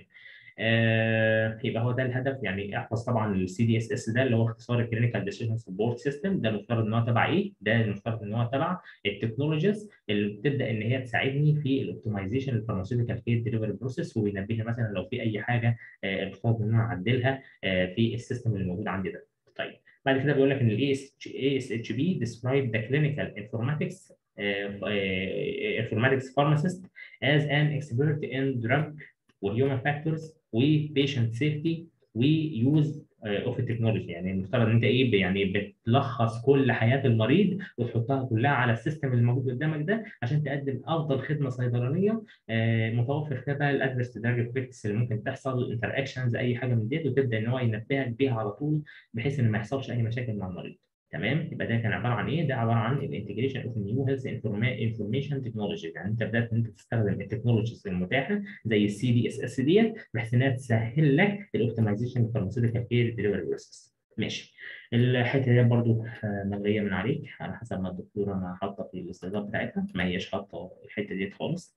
آه يبقى هو ده الهدف يعني احفظ طبعا السي دي اس اس ده اللي هو اختصار الكلينيكال ديسيجن سبورت سيستم ده المفترض ان هو تبع ايه؟ ده المفترض ان هو تبع التكنولوجيز اللي بتبدا ان هي تساعدني في الاوبتمايزيشن الفارماسيوتيكال كير ديليفري بروسيس وبينبهني مثلا لو في اي حاجه آه المفترض ان انا اعدلها آه في السيستم اللي موجود عندي ده. طيب بعد كده بيقول لك ان الاي اس اتش بي describe the clinical informatics uh, uh, informatics pharmacist as an expert in drug وهيومن فاكتورز وبيشنت سيفتي ويوز اوف التكنولوجي يعني المفترض ان انت ايه يعني بتلخص كل حياه المريض وتحطها كلها على السيستم اللي موجود قدامك ده عشان تقدم افضل خدمه صيدلانيه آه، متوفر فيها بقى الادفيرس دراج افكتس اللي ممكن تحصل انتر اكشنز اي حاجه من ديت وتبدا ان هو ينبهك بيها على طول بحيث ان ما يحصلش اي مشاكل مع المريض تمام يبقى ده كان عباره عن ايه؟ ده عباره عن الانتجريشن اوف نيو هيلث انفورميشن تكنولوجي يعني انت بدات ان انت تستخدم التكنولوجيز المتاحه زي السي دي اس اس ديت بحيث انها تسهل لك الاوبتمايزيشن الفارماسيوتيكال كير ديليفري بروسيس ماشي الحته دي برضو آه، ملغيه من عليك على حسب ما الدكتوره ما حاطه في الاستضافه بتاعتها ما هيش حاطه الحته دي خالص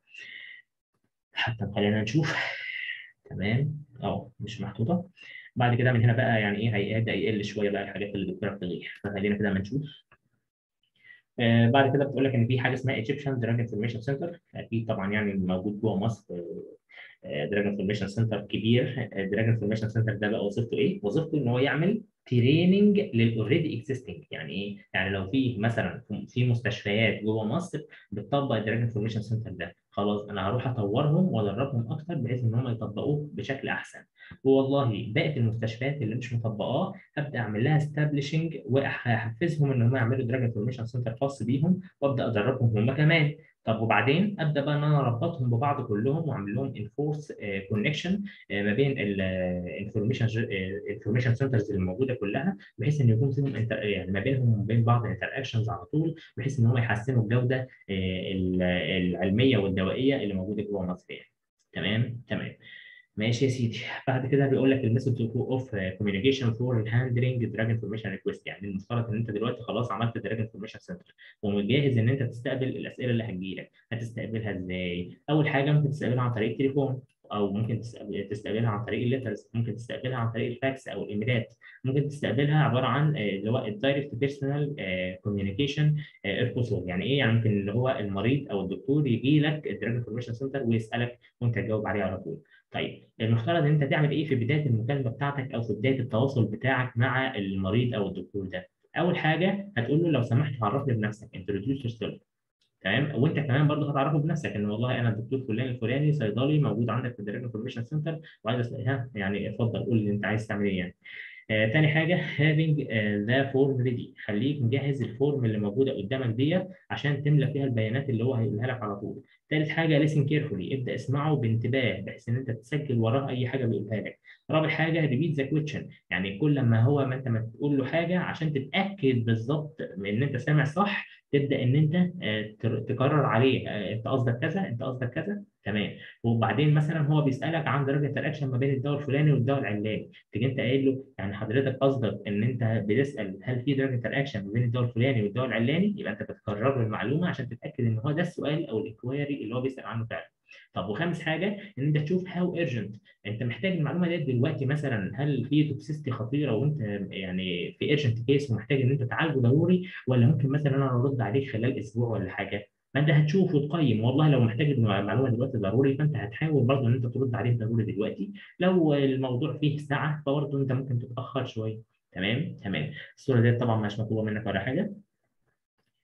حتى خلينا نشوف تمام اه مش محطوطه بعد كده من هنا بقى يعني ايه هيبدا يقل شويه بقى الحاجات اللي الدكتوره بتلغيها فخلينا كده ما نشوف آه بعد كده بتقول لك ان في حاجه اسمها ايجيبشن دراج انفورميشن سنتر اكيد طبعا يعني موجود جوه مصر دراج انفورميشن سنتر كبير دراج انفورميشن سنتر ده بقى وظيفته ايه؟ وظيفته ان هو يعمل تريننج للاوريدي اكزيستنج يعني ايه؟ يعني لو في مثلا في مستشفيات جوه مصر بتطبق الدراج انفورميشن سنتر ده خلاص انا هروح اطورهم وادربهم اكتر بحيث ان هم يطبقوه بشكل احسن والله باقي المستشفيات اللي مش مطبقاه هبدا اعمل لها استابليشنج وهحفزهم ان هم يعملوا دراج انفورميشن سنتر خاص بيهم وابدا ادربهم هم كمان طب وبعدين ابدا بقى ان انا اربطهم ببعض كلهم واعمل لهم انفورس كونكشن ما بين الانفورميشن انفورميشن سنترز اللي موجوده كلها بحيث ان يكون فيهم انت يعني ما بينهم وبين بعض انتر اكشنز على طول بحيث ان هم يحسنوا الجوده آه، ال- العلميه والدوائيه اللي موجوده جوه مصر يعني تمام تمام ماشي يا سيدي بعد كده بيقول لك الميثود اوف كوميونيكيشن فور هاندلنج دراج انفورميشن ريكويست يعني المفترض ان انت دلوقتي خلاص عملت دراج انفورميشن سنتر ومجهز ان انت تستقبل الاسئله اللي هتجيلك هتستقبلها ازاي؟ اول حاجه ممكن تستقبلها عن طريق التليفون او ممكن تستقبل- تستقبلها عن طريق الليترز ممكن تستقبلها عن طريق الفاكس او الايميلات ممكن تستقبلها عباره عن آه، اللي هو الدايركت بيرسونال كوميونيكيشن ايربوسول يعني ايه يعني ممكن اللي هو المريض او الدكتور يجي لك الدراج انفورميشن سنتر ويسالك وانت تجاوب عليه على طول طيب المفترض ان انت تعمل ايه في بدايه المكالمه بتاعتك او في بدايه التواصل بتاعك مع المريض او الدكتور ده اول حاجه هتقول له لو سمحت عرفني بنفسك انتروديوس يور سيلف تمام وانت كمان برضه هتعرفه بنفسك ان والله انا الدكتور فلان الفلاني صيدلي موجود عندك في الدراج انفورميشن سنتر وعايز أسأل- ها يعني اتفضل قول لي انت عايز تعمل ايه يعني آه، تاني حاجة having ذا فورم ريدي خليك مجهز الفورم اللي موجودة قدامك ديت عشان تملى فيها البيانات اللي هو هيقولها لك على طول. تالت حاجة listen carefully ابدأ اسمعه بانتباه بحيث إن أنت تسجل وراه أي حاجة بيقولها لك. رابع حاجة repeat the question يعني كل ما هو ما أنت ما تقول له حاجة عشان تتأكد بالظبط من إن أنت سامع صح تبدأ إن أنت آه، تر- تكرر عليه آه، أنت قصدك كذا أنت قصدك كذا تمام وبعدين مثلا هو بيسألك عن درجة الأكشن ما بين الدواء الفلاني والدواء العلاني تيجي أنت قايل له يعني حضرتك قصدك ان انت بتسال هل في درجه انتراكشن ما بين الدواء الفلاني والدواء العلاني يبقى انت بتكرر له المعلومه عشان تتاكد ان هو ده السؤال او الانكويري اللي هو بيسال عنه فعلا طب وخامس حاجه ان انت تشوف هاو ايرجنت انت محتاج المعلومه ديت دلوقتي مثلا هل في توكسيستي خطيره وانت يعني في ايرجنت كيس ومحتاج ان انت تعالجه ضروري ولا ممكن مثلا انا ارد عليك خلال اسبوع ولا حاجه فانت هتشوف وتقيم والله لو محتاج المعلومه دلوقتي ضروري فانت هتحاول برضه ان انت ترد عليه ضروري دلوقتي لو الموضوع فيه ساعه فبرضه انت ممكن تتاخر شويه تمام تمام الصوره دي طبعا مش مطلوبه منك ولا حاجه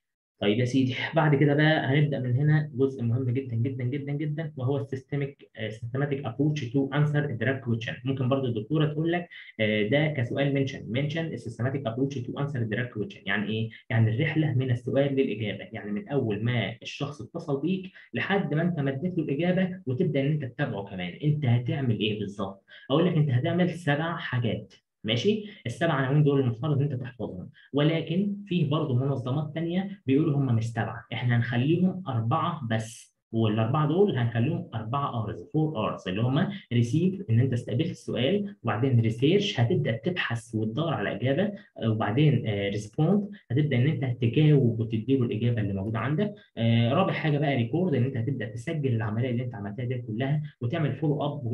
طيب يا سيدي بعد كده بقى هنبدا من هنا جزء مهم جدا جدا جدا جدا وهو السيستميك سيستماتيك ابروتش تو انسر الدراج كويشن ممكن برضو الدكتوره تقول لك آه، ده كسؤال منشن منشن السيستماتيك ابروتش تو انسر الدراج كويشن يعني ايه؟ يعني الرحله من السؤال للاجابه يعني من اول ما الشخص اتصل بيك لحد ما انت مديت له الاجابه وتبدا ان انت تتابعه كمان انت هتعمل ايه بالظبط؟ اقول لك انت هتعمل سبع حاجات ماشي السبع عناوين دول المفترض ان انت تحفظهم ولكن في برضه منظمات تانية بيقولوا هم مش سبعه احنا هنخليهم اربعه بس والاربعه دول هنخليهم اربعه ارز فور ارز اللي هم ريسيف ان انت استقبلت السؤال وبعدين ريسيرش هتبدا تبحث وتدور على اجابه وبعدين ريسبوند هتبدا ان انت تجاوب وتدي له الاجابه اللي موجوده عندك آه، رابع حاجه بقى ريكورد ان انت هتبدا تسجل العمليه اللي انت عملتها دي كلها وتعمل فولو اب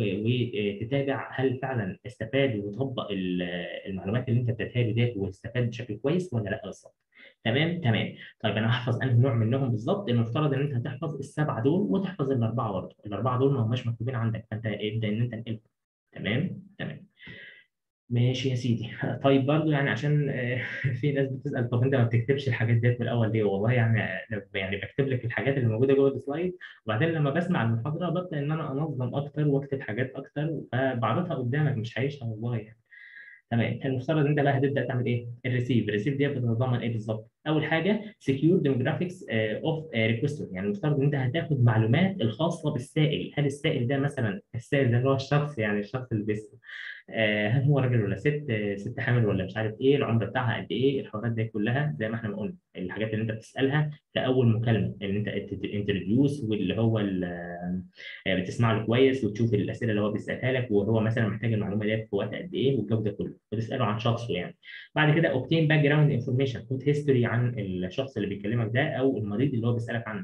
وتتابع هل فعلا استفاد وتطبق ال- المعلومات اللي انت اديتها له ديت واستفاد بشكل كويس ولا لا بالظبط تمام تمام طيب انا هحفظ انهي نوع منهم بالظبط المفترض ان انت هتحفظ السبعه دول وتحفظ الاربعه برضه الاربعه دول ما هماش مكتوبين عندك فانت ابدا ان انت تنقلهم تمام تمام ماشي يا سيدي طيب برضو يعني عشان آه، في ناس بتسأل طب انت ما بتكتبش الحاجات ديت من الاول ليه والله يعني أنا يعني بكتب لك الحاجات اللي موجوده جوه السلايد وبعدين لما بسمع المحاضره ببدا ان انا انظم اكتر واكتب حاجات اكتر فبعرضها قدامك مش هعيشها والله يعني تمام المفترض ان انت بقى هتبدا تعمل ايه؟ الريسيف، الريسيف دي بتتضمن ايه بالظبط؟ اول حاجه سكيور ديموجرافيكس اوف ريكوستر يعني المفترض ان انت هتاخد معلومات الخاصه بالسائل، هل السائل ده مثلا السائل ده اللي هو الشخص يعني الشخص اللي بيسال آه، هل هو راجل ولا ست آه، ست حامل ولا مش عارف ايه العمر بتاعها قد ايه الحوارات دي كلها زي ما احنا ما قلنا الحاجات اللي انت بتسالها كاول مكالمه ان انت انتروديوس واللي هو ال- آه، بتسمع له كويس وتشوف الاسئله اللي هو بيسالها لك وهو مثلا محتاج المعلومه دي في وقت قد ايه والجو ده كله وتساله عن شخصه يعني بعد كده اوبتين باك جراوند انفورميشن خد هيستوري عن الشخص اللي بيكلمك ده او المريض اللي هو بيسالك عنه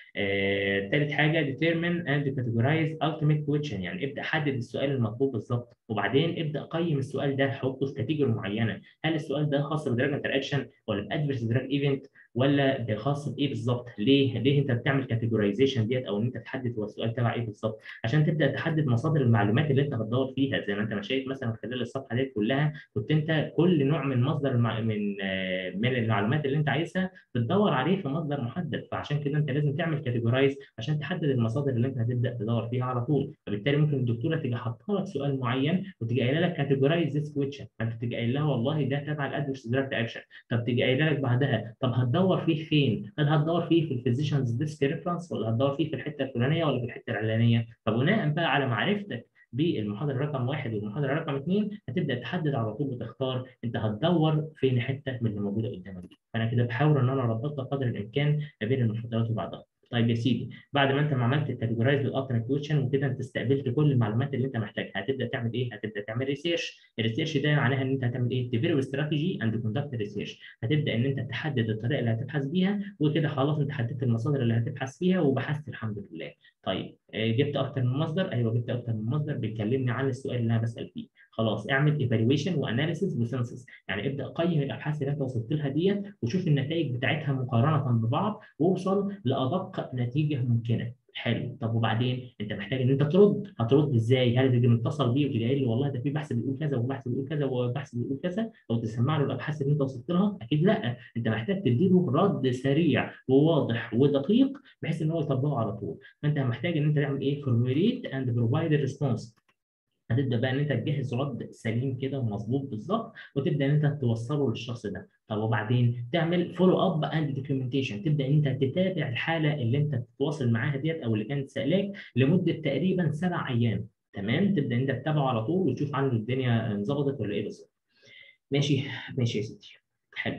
آه، تالت حاجه determine and categorize ultimate question يعني ابدا حدد السؤال المطلوب بالظبط وبعدين ابدا قيم السؤال ده حطه في كاتيجوري معينه هل السؤال ده خاص بدراج انتراكشن ولا بادفيرس دراج ايفنت ولا ده خاص بايه بالظبط ليه ليه انت بتعمل كاتيجورايزيشن ديت او ان انت تحدد هو السؤال تبع ايه بالظبط عشان تبدا تحدد مصادر المعلومات اللي انت بتدور فيها زي ما انت ما شايف مثلا خلال الصفحه ديت كلها كنت انت كل نوع من مصدر المع... من آه، من المعلومات اللي انت عايزها بتدور عليه في مصدر محدد فعشان كده انت لازم تعمل كاتيجورايز عشان تحدد المصادر اللي انت هتبدا تدور فيها على طول فبالتالي ممكن الدكتوره تيجي حاطه لك سؤال معين وتيجي قايله لك كاتيجورايز ذيس كويشن فانت تيجي قايل لها والله ده تبع الادفرس دراج اكشن طب تيجي قايله لك بعدها طب هتدور فيه فين؟ هل هتدور فيه في الفيزيشنز ديسك ريفرنس ولا هتدور فيه في الحته الفلانيه ولا في الحته العلانيه؟ فبناء بقى على معرفتك بالمحاضره رقم واحد والمحاضره رقم اثنين هتبدا تحدد على طول وتختار انت هتدور فين حته من اللي موجوده قدامك دي فانا كده بحاول ان انا اربطها قدر الامكان ما بين المحاضرات وبعضها طيب يا سيدي بعد ما انت ما عملت الكاتيجورايز للالترنت كويشن وكده انت استقبلت كل المعلومات اللي انت محتاجها هتبدا تعمل ايه؟ هتبدا تعمل ريسيرش الريسيرش ده معناها ان انت هتعمل ايه؟ تفيرو استراتيجي اند كوندكت ريسيرش هتبدا ان انت تحدد الطريقه اللي هتبحث بيها وكده خلاص انت حددت المصادر اللي هتبحث فيها وبحثت الحمد لله طيب آه، جبت اكتر من مصدر ايوه جبت اكتر من مصدر بيكلمني عن السؤال اللي انا بسال فيه خلاص اعمل ايفالويشن واناليسيس وسنسس يعني ابدا قيم الابحاث اللي انت وصلت لها ديت وشوف النتائج بتاعتها مقارنه ببعض واوصل لادق نتيجه ممكنه حلو طب وبعدين انت محتاج ان انت ترد هترد ازاي هل تيجي متصل بيه وتيجي قايل لي والله ده في بحث بيقول كذا وبحث بيقول كذا وبحث بيقول كذا او تسمع له الابحاث اللي انت وصلت لها اكيد لا انت محتاج تديله رد سريع وواضح ودقيق بحيث ان هو يطبقه على طول فانت محتاج ان انت تعمل ايه فورميليت اند بروفايد ريسبونس هتبدا بقى ان انت تجهز رد سليم كده ومظبوط بالظبط وتبدا ان انت توصله للشخص ده طب وبعدين تعمل فولو اب اند دوكيومنتيشن تبدا ان انت تتابع الحاله اللي انت بتتواصل معاها ديت او اللي كانت سالاك لمده تقريبا سبع ايام تمام تبدا ان انت تتابعه على طول وتشوف عنه الدنيا انظبطت ولا ايه بالظبط ماشي ماشي يا سيدي حلو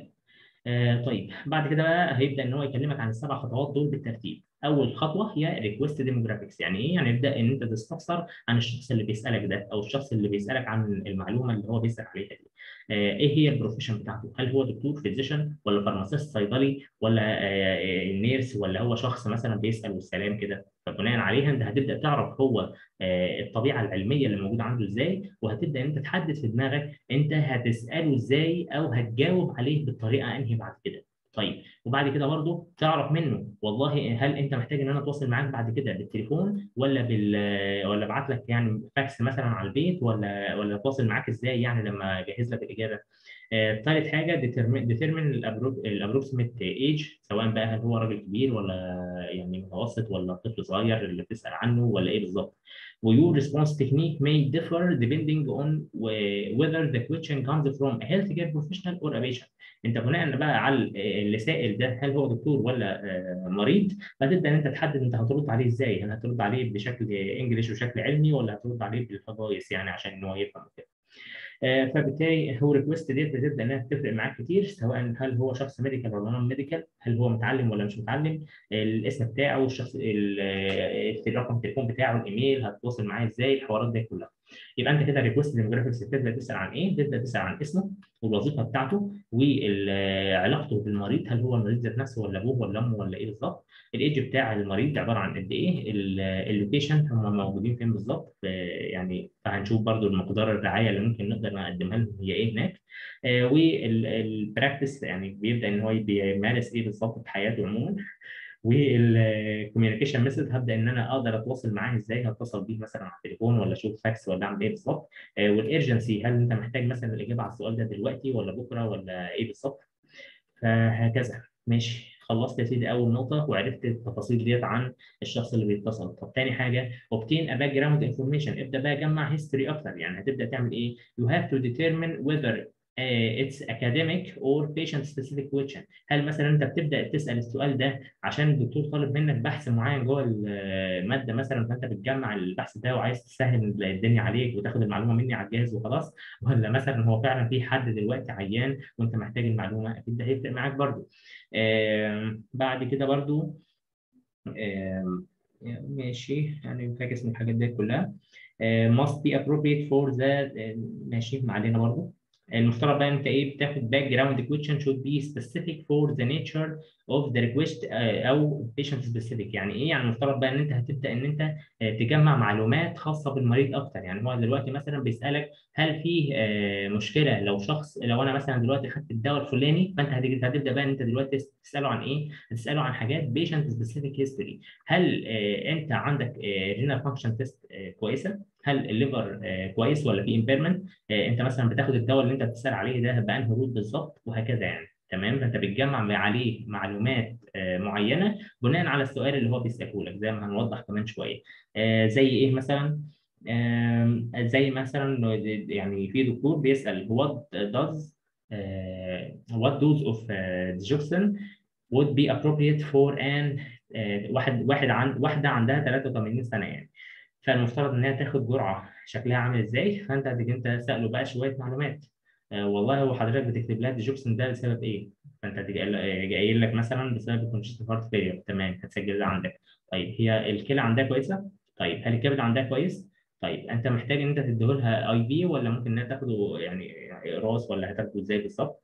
آه طيب بعد كده بقى هيبدا ان هو يكلمك عن السبع خطوات دول بالترتيب اول خطوه هي ريكوست ديموجرافيكس يعني ايه يعني يبدا ان انت تستفسر عن الشخص اللي بيسالك ده او الشخص اللي بيسالك عن المعلومه اللي هو بيسال عليها دي آه ايه هي البروفيشن بتاعته هل هو دكتور فيزيشن ولا فارماسيست صيدلي ولا آه نيرس ولا هو شخص مثلا بيسال والسلام كده فبناء عليها انت هتبدا تعرف هو آه الطبيعه العلميه اللي موجوده عنده ازاي وهتبدا انت تحدد في دماغك انت هتساله ازاي او هتجاوب عليه بالطريقه انهي بعد كده طيب وبعد كده برضه تعرف منه والله هل انت محتاج ان انا اتواصل معاك بعد كده بالتليفون ولا بال ولا ابعت لك يعني فاكس مثلا على البيت ولا ولا اتواصل معاك ازاي يعني لما اجهز لك الاجابه آه، ثالث حاجه ديترمين الابروكسيميت ايج سواء بقى هل هو راجل كبير ولا يعني متوسط ولا طفل صغير اللي بتسال عنه ولا ايه بالظبط ويور ريسبونس تكنيك may differ depending on whether the question comes from a healthcare professional or a patient انت بناء بقى على اللي سائل ده هل هو دكتور ولا آه، مريض فتبدا انت تحدد انت هترد عليه ازاي هل هترد عليه بشكل انجليش وشكل علمي ولا هترد عليه بالفضايس يعني عشان ان هو يفهم كده آه، فبالتالي هو ريكوست ديت بتبدا انها تفرق معاك كتير سواء هل هو شخص ميديكال ولا نون ميديكال هل هو متعلم ولا مش متعلم الاسم بتاعه الشخص ال- آه، الرقم التليفون بتاعه الايميل هتتواصل معاه ازاي الحوارات دي كلها يبقى انت كده ريكوست ديموجرافيكس بتبدا تسال عن ايه؟ تبدا تسال عن اسمه والوظيفه بتاعته وعلاقته بالمريض هل هو المريض ذات نفسه ولا ابوه ولا امه ولا ايه بالظبط؟ الايدج بتاع المريض عباره عن قد ايه؟ ال- اللوكيشن هم موجودين فين بالظبط؟ ف- يعني فهنشوف برضو المقدار الرعايه اللي ممكن نقدر نقدمها لهم هي ايه هناك والبراكتس يعني بيبدا ان هو بيمارس ايه بالظبط في حياته عموما والكوميونيكيشن ميثود هبدا ان انا اقدر اتواصل معاه ازاي هتصل بيه مثلا على التليفون ولا اشوف فاكس ولا اعمل ايه بالظبط والارجنسي هل انت محتاج مثلا الاجابه على السؤال ده دلوقتي ولا بكره ولا ايه بالظبط فهكذا ماشي خلصت يا سيدي اول نقطه وعرفت التفاصيل ديت عن الشخص اللي بيتصل طب تاني حاجه obtain a background information ابدا بقى جمع هيستوري اكتر يعني هتبدا تعمل ايه you have to determine whether uh, it's academic or patient specific question هل مثلا انت بتبدا تسال السؤال ده عشان الدكتور طالب منك بحث معين جوه الماده مثلا فانت بتجمع البحث ده وعايز تسهل الدنيا عليك وتاخد المعلومه مني على الجهاز وخلاص ولا مثلا هو فعلا في حد دلوقتي عيان وانت محتاج المعلومه اكيد ده هيفرق معاك برضو آم، بعد كده برضو آم، ماشي يعني فاكس من الحاجات دي كلها آه، must be appropriate for the آه، ماشي ما علينا برضو المفترض بقى انت ايه بتاخد باك جراوند question should be specific for the nature of the request آه، او patient specific يعني ايه يعني المفترض بقى ان انت هتبدا ان انت آه، تجمع معلومات خاصه بالمريض اكتر يعني هو دلوقتي مثلا بيسالك هل في آه، مشكله لو شخص لو انا مثلا دلوقتي خدت الدواء الفلاني فانت هتيجي- هتبدا بقى ان انت دلوقتي تساله عن ايه؟ هتساله عن حاجات patient specific history هل آه، انت عندك رينال فانكشن تيست كويسه؟ هل الليفر آه، كويس ولا في امبيرمنت؟ انت مثلا بتاخد الدواء اللي انت بتسال عليه ده بانهي روت بالظبط وهكذا يعني تمام فانت بتجمع عليه معلومات آه، معينه بناء على السؤال اللي هو بيساله لك زي ما هنوضح كمان شويه آه، زي ايه مثلا؟ آم، زي مثلا يعني في دكتور بيسال what does آه، what dose of آه، digoxin would be appropriate for an آه، واحد واحد عن واحده عندها 83 سنه يعني فالمفترض ان هي تاخد جرعه شكلها عامل ازاي فانت هتيجي انت ساله بقى شويه معلومات آه والله هو حضرتك بتكتب لها ديجوكسن ده بسبب ايه؟ فانت هتيجي قايل- آه، قايل لك مثلا بسبب الكونجستيف هارت فيلير تمام هتسجل ده عندك طيب هي الكلى عندها كويسه؟ طيب هل الكبد عندها كويس؟ طيب انت محتاج ان انت تديهولها اي بي ولا ممكن انها تاخده يعني راس ولا هتاخده ازاي بالظبط؟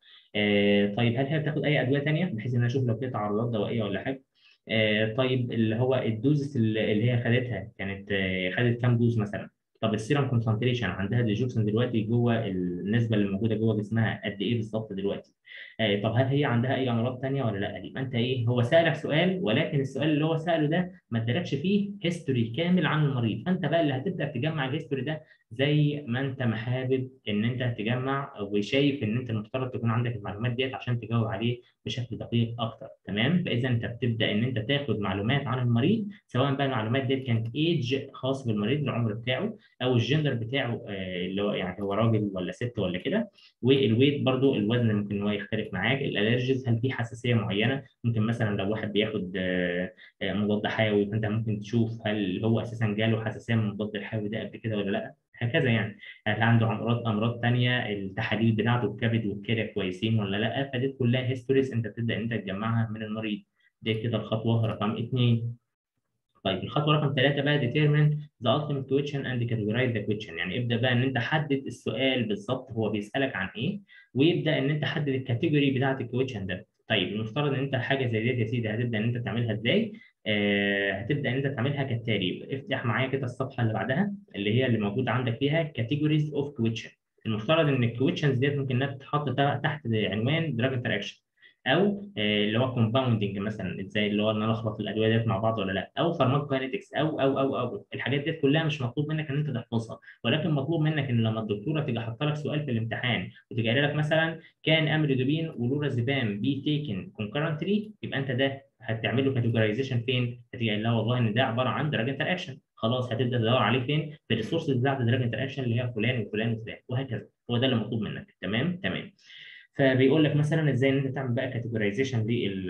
آه طيب هل هي بتاخد اي ادويه ثانيه بحيث ان انا اشوف لو في تعرضات دوائيه ولا حاجه؟ آه، طيب اللي هو الدوزز اللي اللي هي خدتها كانت آه، خدت كام دوز مثلا؟ طب السيرم كونسنتريشن عندها ديجوكسن دلوقتي جوه النسبه اللي موجوده جوه جسمها قد ايه بالظبط دلوقتي؟ آه، طب هل هي عندها اي امراض ثانيه ولا لا؟ يبقى انت ايه؟ هو سالك سؤال ولكن السؤال اللي هو ساله ده ما ادالكش فيه هيستوري كامل عن المريض، فانت بقى اللي هتبدا تجمع الهيستوري ده زي ما انت ما حابب ان انت تجمع وشايف ان انت المفترض تكون عندك المعلومات ديت عشان تجاوب عليه بشكل دقيق اكتر تمام فاذا انت بتبدا ان انت تاخد معلومات عن المريض سواء بقى المعلومات ديت كانت ايج خاص بالمريض العمر بتاعه او الجندر بتاعه آه، اللي هو يعني هو راجل ولا ست ولا كده والويت برضو الوزن ممكن ان هو يختلف معاك الالرجيز هل في حساسيه معينه ممكن مثلا لو واحد بياخد آه، آه، مضاد حيوي فانت ممكن تشوف هل هو اساسا جاله حساسيه من المضاد الحيوي ده قبل كده ولا لا هكذا يعني هل عنده امراض امراض ثانيه التحاليل بتاعته الكبد والكلى كويسين ولا لا فدي كلها هيستوريز انت بتبدا انت تجمعها من المريض دي كده الخطوه رقم اثنين طيب الخطوه رقم ثلاثه بقى determine the ultimate question and categorize the question يعني ابدا بقى ان انت حدد السؤال بالظبط هو بيسالك عن ايه ويبدا ان انت حدد الكاتيجوري بتاعت الكويشن ده طيب المفترض ان انت حاجه زي ديت يا سيدي هتبدا ان انت تعملها ازاي آه هتبدا ان انت تعملها كالتالي افتح معايا كده الصفحه اللي بعدها اللي هي اللي موجوده عندك فيها categories of question المفترض ان الكويشنز ديت ممكن انها تتحط تحت عنوان دراج انتراكشن او آه، اللي هو كومباوندنج مثلا ازاي اللي هو ان انا اخلط الادويه ديت مع بعض ولا لا او فارماكوكاينetics او او او او الحاجات ديت كلها مش مطلوب منك ان انت تحفظها ولكن مطلوب منك ان لما الدكتوره تيجي حاطه لك سؤال في الامتحان وتيجي قايله لك مثلا كان امريدوبين ولورازيبام بي تيكن كونكرنتلي يبقى انت ده هتعمل له كاتيجورايزيشن فين؟ هتيجي قايل لها والله ان ده عباره عن دراج انتر اكشن خلاص هتبدا تدور عليه فين؟ في الريسورسز بتاعت دراج انتر اكشن اللي هي فلان وفلان وفلان وهكذا هو ده اللي مطلوب منك تمام تمام فبيقول لك مثلا ازاي ان انت تعمل بقى كاتيجورايزيشن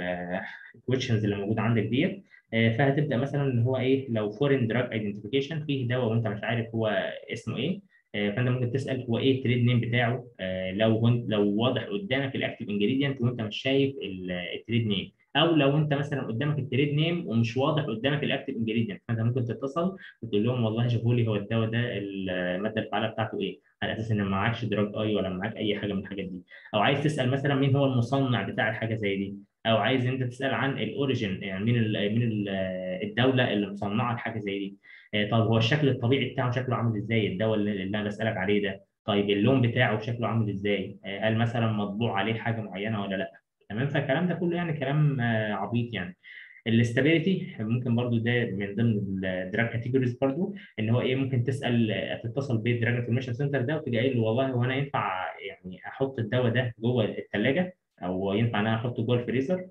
للكويشنز اللي موجوده عندك ديت آه، فهتبدا مثلا ان هو ايه لو فورين دراج ايدنتيفيكيشن فيه دواء وانت مش عارف هو اسمه ايه آه، فانت ممكن تسال هو ايه التريد نيم بتاعه آه، لو هو لو واضح قدامك الاكتيف انجريدينت وانت مش شايف التريد نيم او لو انت مثلا قدامك التريد نيم ومش واضح قدامك الاكتيف انجريدينت فانت ممكن تتصل وتقول لهم والله شوفوا لي هو الدواء ده الماده الفعاله بتاعته ايه على اساس ان ما معكش دراج اي ولا معاك اي حاجه من الحاجات دي او عايز تسال مثلا مين هو المصنع بتاع الحاجه زي دي او عايز انت تسال عن الاوريجن يعني مين ال مين ال الدوله اللي مصنعه الحاجه زي دي آه، طب هو الشكل الطبيعي بتاعه شكله عامل ازاي الدواء اللي اللي انا بسالك عليه ده طيب اللون بتاعه شكله عامل ازاي آه، هل مثلا مطبوع عليه حاجه معينه ولا لا تمام فالكلام ده كله يعني كلام آه، عبيط يعني الاستابيليتي ممكن برضو ده من ضمن الدراج كاتيجوريز برضو ان هو ايه ممكن تسال تتصل بالدراج انفورميشن سنتر ده وتيجي قايل له والله هو انا ينفع يعني احط الدواء ده جوه الثلاجه او ينفع ان انا احطه جوه الفريزر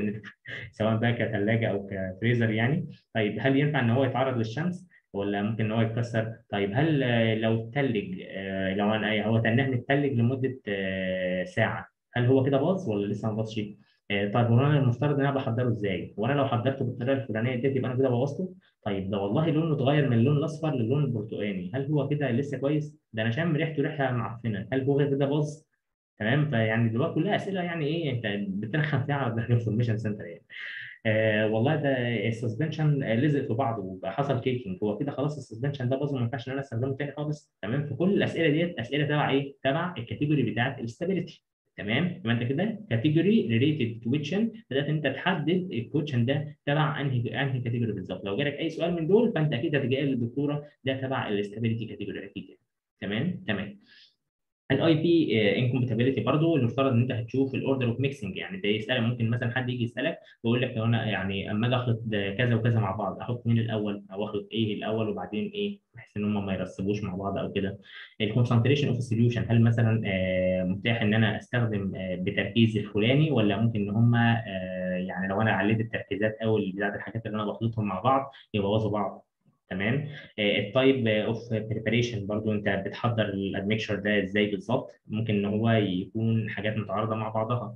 سواء بقى كثلاجه او كفريزر يعني طيب هل ينفع ان هو يتعرض للشمس ولا ممكن ان هو يتكسر طيب هل آه، لو اتلج آه، لو انا هو تناه متلج لمده آه، ساعه هل هو كده باظ ولا لسه ما باظش؟ طيب هو انا المفترض ان انا بحضره ازاي؟ وانا لو حضرته بالطريقه الفلانيه ديت يبقى انا كده بوظته؟ طيب ده والله لونه اتغير من اللون الاصفر للون البرتقاني، هل هو كده لسه كويس؟ ده انا شام ريحته ريحه معفنه، هل هو كده باظ؟ تمام فيعني دلوقتي كلها اسئله يعني ايه انت بترخم فيها على الانفورميشن سنتر يعني. آه والله ده السسبنشن لزق في بعضه وبقى حصل كيكنج هو كده خلاص السسبنشن ده باظ وما ينفعش ان انا استخدمه تاني خالص تمام فكل الاسئله ديت اسئله تبع ايه؟ تبع الكاتيجوري بتاعت الاستابيليتي تمام يبقى انت كده كاتيجوري ريليتد كويشن بدات انت تحدد الكويشن ده تبع انهي انهي كاتيجوري بالظبط لو جالك اي سؤال من دول فانت اكيد هتجي للدكتوره ده تبع الاستابيليتي كاتيجوري اكيد تمام تمام الاي بي انكومباتيبيليتي برضه المفترض ان انت هتشوف الاوردر اوف ميكسنج يعني ده يسالك ممكن مثلا حد يجي يسالك ويقول لك لو انا يعني اما اجي اخلط كذا وكذا مع بعض احط مين الاول او اخلط ايه الاول وبعدين ايه بحيث ان هم ما يرسبوش مع بعض او كده الكونسنتريشن اوف السوليوشن هل مثلا آه، متاح ان انا استخدم آه، بتركيز الفلاني ولا ممكن ان هم آه، يعني لو انا عليت التركيزات قوي بتاعت الحاجات اللي انا بخلطهم مع بعض يبوظوا بعض تمام التايب اوف بريباريشن برضو انت بتحضر الادميكشر ده ازاي بالظبط ممكن ان هو يكون حاجات متعارضه مع بعضها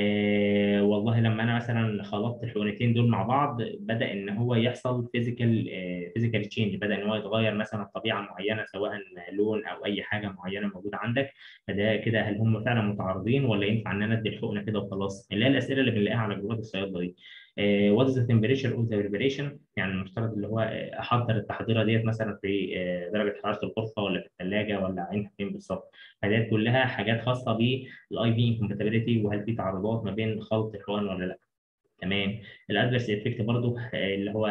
آه والله لما انا مثلا خلطت الحقنتين دول مع بعض بدا ان هو يحصل فيزيكال فيزيكال تشينج بدا ان هو يتغير مثلا طبيعه معينه سواء لون او اي حاجه معينه موجوده عندك فده كده هل هم فعلا متعارضين ولا ينفع ان انا ادي الحقنه كده وخلاص اللي هي الاسئله اللي بنلاقيها على جروبات الصيادله دي وات از ذا تمبريتشر اوف ذا بريبريشن يعني المفترض اللي هو احضر التحضيره ديت مثلا في آه، درجه حراره الغرفه ولا في الثلاجه ولا عينها فين بالظبط فديت كلها حاجات خاصه بالاي في انكومباتيبيليتي وهل في تعارضات ما بين خلط الحقن ولا لا تمام الادفرس افكت برضو آه، اللي هو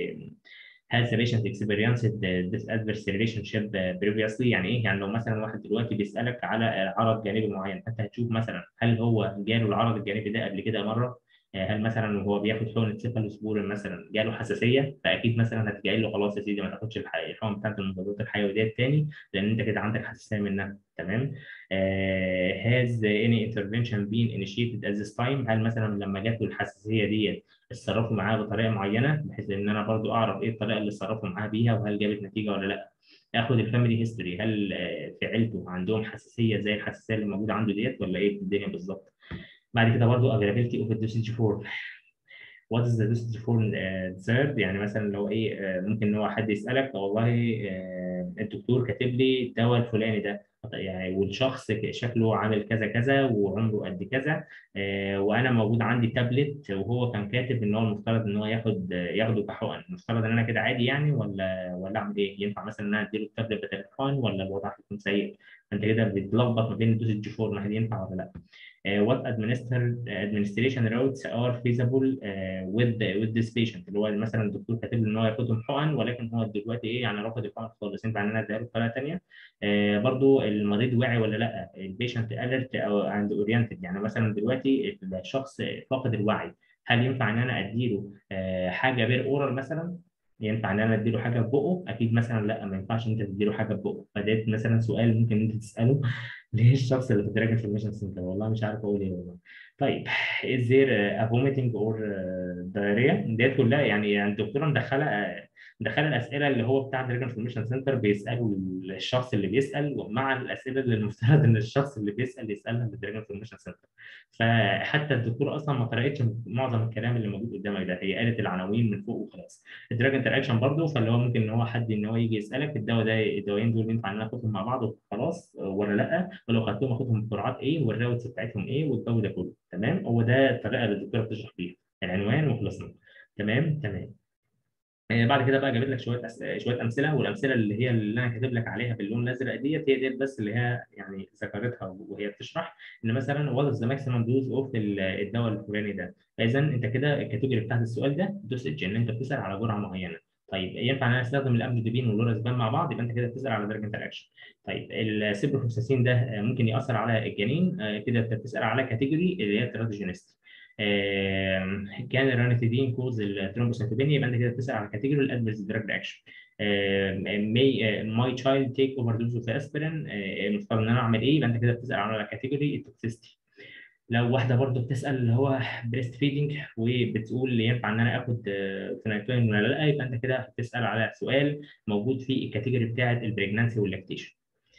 has the patient experienced this adverse relationship previously يعني ايه؟ يعني لو مثلا واحد دلوقتي بيسالك على عرض جانبي معين فانت هتشوف مثلا هل هو جاله العرض الجانبي ده قبل كده مره آه، هل مثلا وهو بياخد حقن سيفالوسبورين مثلا جاله حساسيه فاكيد مثلا هتجي له خلاص يا سيدي ما تاخدش الحقن بتاعت المضادات الحيويه تاني لان انت كده عندك حساسيه منها تمام uh, has any intervention been initiated at this time هل مثلا لما جات له الحساسيه ديت اتصرفوا معاه بطريقه معينه بحيث ان انا برضو اعرف ايه الطريقه اللي اتصرفوا معاه بيها وهل جابت نتيجه ولا لا اخد الفاميلي هيستوري هل آه، في عيلته عندهم حساسيه زي الحساسيه اللي موجوده عنده ديت ولا ايه الدنيا بالظبط بعد كده برضو availability of the dosage form what is the dosage form desired يعني مثلا لو ايه ممكن ان هو حد يسالك والله الدكتور كاتب لي الدواء الفلاني ده يعني والشخص شكله عامل كذا كذا وعمره قد كذا وانا موجود عندي تابلت وهو كان كاتب ان هو المفترض ان هو ياخد ياخده كحقن المفترض ان انا كده عادي يعني ولا ولا اعمل ايه ينفع مثلا ان انا اديله التابلت بتاع الحقن ولا الوضع هيكون سيء انت كده بتلخبط ما بين الدوسج فورم هل ينفع ولا لا what administer administration routes are feasible uh, with the, with this patient اللي هو مثلا الدكتور كاتب له ان هو ياخدهم حقن ولكن هو دلوقتي ايه يعني رافض الحقن خالص ينفع ان انا اديها له بطريقه ثانيه uh, برضو المريض واعي ولا لا البيشنت alert او and oriented يعني مثلا دلوقتي الشخص فاقد الوعي هل ينفع ان انا اديله uh, حاجه غير اورال مثلا ينفع ان انا اديله حاجه في بقه اكيد مثلا لا ما ينفعش ان انت تديله حاجه في بقه فده مثلا سؤال ممكن انت تساله ليه الشخص اللي في الدراج انفورميشن سنتر والله مش عارف اقول ايه والله طيب is there a vomiting or diarrhea ديت كلها يعني يعني الدكتوره مدخله مدخله الاسئله اللي هو بتاع الدراج انفورميشن سنتر بيسالوا الشخص اللي بيسال ومع الاسئله اللي المفترض ان الشخص اللي بيسال يسالها في الدراج انفورميشن سنتر فحتى الدكتوره اصلا ما قراتش معظم الكلام اللي موجود قدامك ده هي قالت العناوين من فوق وخلاص الدراج انتراكشن برضه فاللي هو ممكن ان هو حد ان هو يجي يسالك الدواء ده الدوايين دول ينفع ان انا اخدهم مع بعض وخلاص ولا لا ولو خدتهم اخدهم بجرعات ايه والراوتس بتاعتهم ايه والجو ده كله تمام هو ده الطريقه اللي الدكتوره بتشرح بيها العنوان وخلصنا تمام تمام بعد كده بقى جابت لك شويه أس... شويه امثله والامثله اللي هي اللي انا كاتب لك عليها باللون الازرق ديت هي ديت بس اللي هي يعني ذكرتها وهي بتشرح ان مثلا وات ذا ماكسيمم دوز اوف الدواء الفلاني ده فاذا انت كده الكاتيجوري بتاعت السؤال ده دوسج ان انت بتسال على جرعه معينه طيب ينفع ان انا استخدم الاملوديبين واللورازبان مع بعض يبقى انت كده بتسال على درجه انتراكشن طيب السيبروفلوكساسين ده ممكن ياثر على الجنين كده انت بتسال على كاتيجوري اللي هي تراتوجينست كان الرانيتيدين كوز الثرومبوسيتوبينيا يبقى انت كده بتسال على كاتيجوري الادفيرس دراج رياكشن ماي ماي تشايلد تيك اوفر دوز اوف اسبرين المفترض ان انا اعمل ايه يبقى انت كده بتسال على كاتيجوري التوكسيستي لو واحده برضه بتسال اللي هو بريست فيدنج وبتقول ينفع ان انا اخد فينايتوين ولا لا يبقى انت كده بتسال على سؤال موجود في الكاتيجوري بتاعه البريجنانسي واللاكتيشن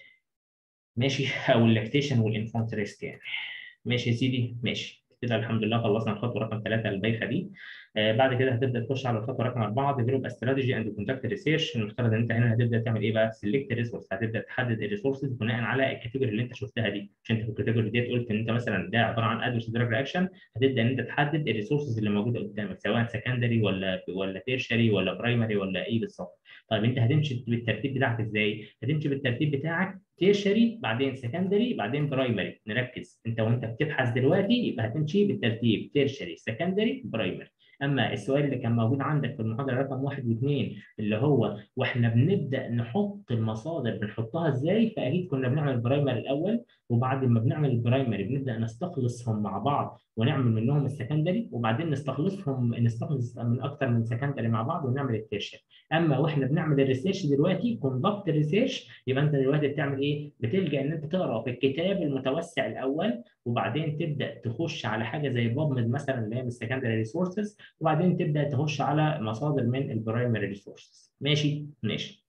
ماشي او اللاكتيشن والانفانت ريسك يعني ماشي يا سيدي ماشي كده الحمد لله خلصنا الخطوه رقم ثلاثه البايخه دي آه بعد كده هتبدا تخش على الخطوه رقم اربعه ديفلوب استراتيجي اند كونتاكت ريسيرش المفترض ان انت هنا هتبدا تعمل ايه بقى؟ سيلكت ريسورس هتبدا تحدد الريسورسز بناء على الكاتيجوري اللي انت شفتها دي عشان انت في الكاتيجوري ديت قلت ان انت مثلا ده عباره عن ادرس دراج رياكشن هتبدا ان انت تحدد الريسورسز اللي موجوده قدامك سواء سكندري ولا ولا تيرشري ولا برايمري ولا ايه بالظبط طيب انت هتمشي بالترتيب بتاعك ازاي؟ هتمشي بالترتيب بتاعك تيرشري بعدين سكندري بعدين برايمري نركز انت وانت بتبحث دلوقتي يبقى هتمشي بالترتيب تيرشري سكندري برايمري اما السؤال اللي كان موجود عندك في المحاضره رقم واحد واثنين اللي هو واحنا بنبدا نحط المصادر بنحطها ازاي فاكيد كنا بنعمل البرايمري الاول وبعد ما بنعمل البرايمري بنبدا نستخلصهم مع بعض ونعمل منهم السكندري وبعدين نستخلصهم نستخلص من اكثر من سكندري مع بعض ونعمل التيرشري اما واحنا بنعمل الريسيرش دلوقتي كوندكت ريسيرش يبقى انت دلوقتي بتعمل ايه؟ بتلجا ان انت تقرا في الكتاب المتوسع الاول وبعدين تبدا تخش على حاجه زي بابمد مثلا اللي هي من السكندري ريسورسز وبعدين تبدا تخش على مصادر من البرايمري ريسورسز ماشي ماشي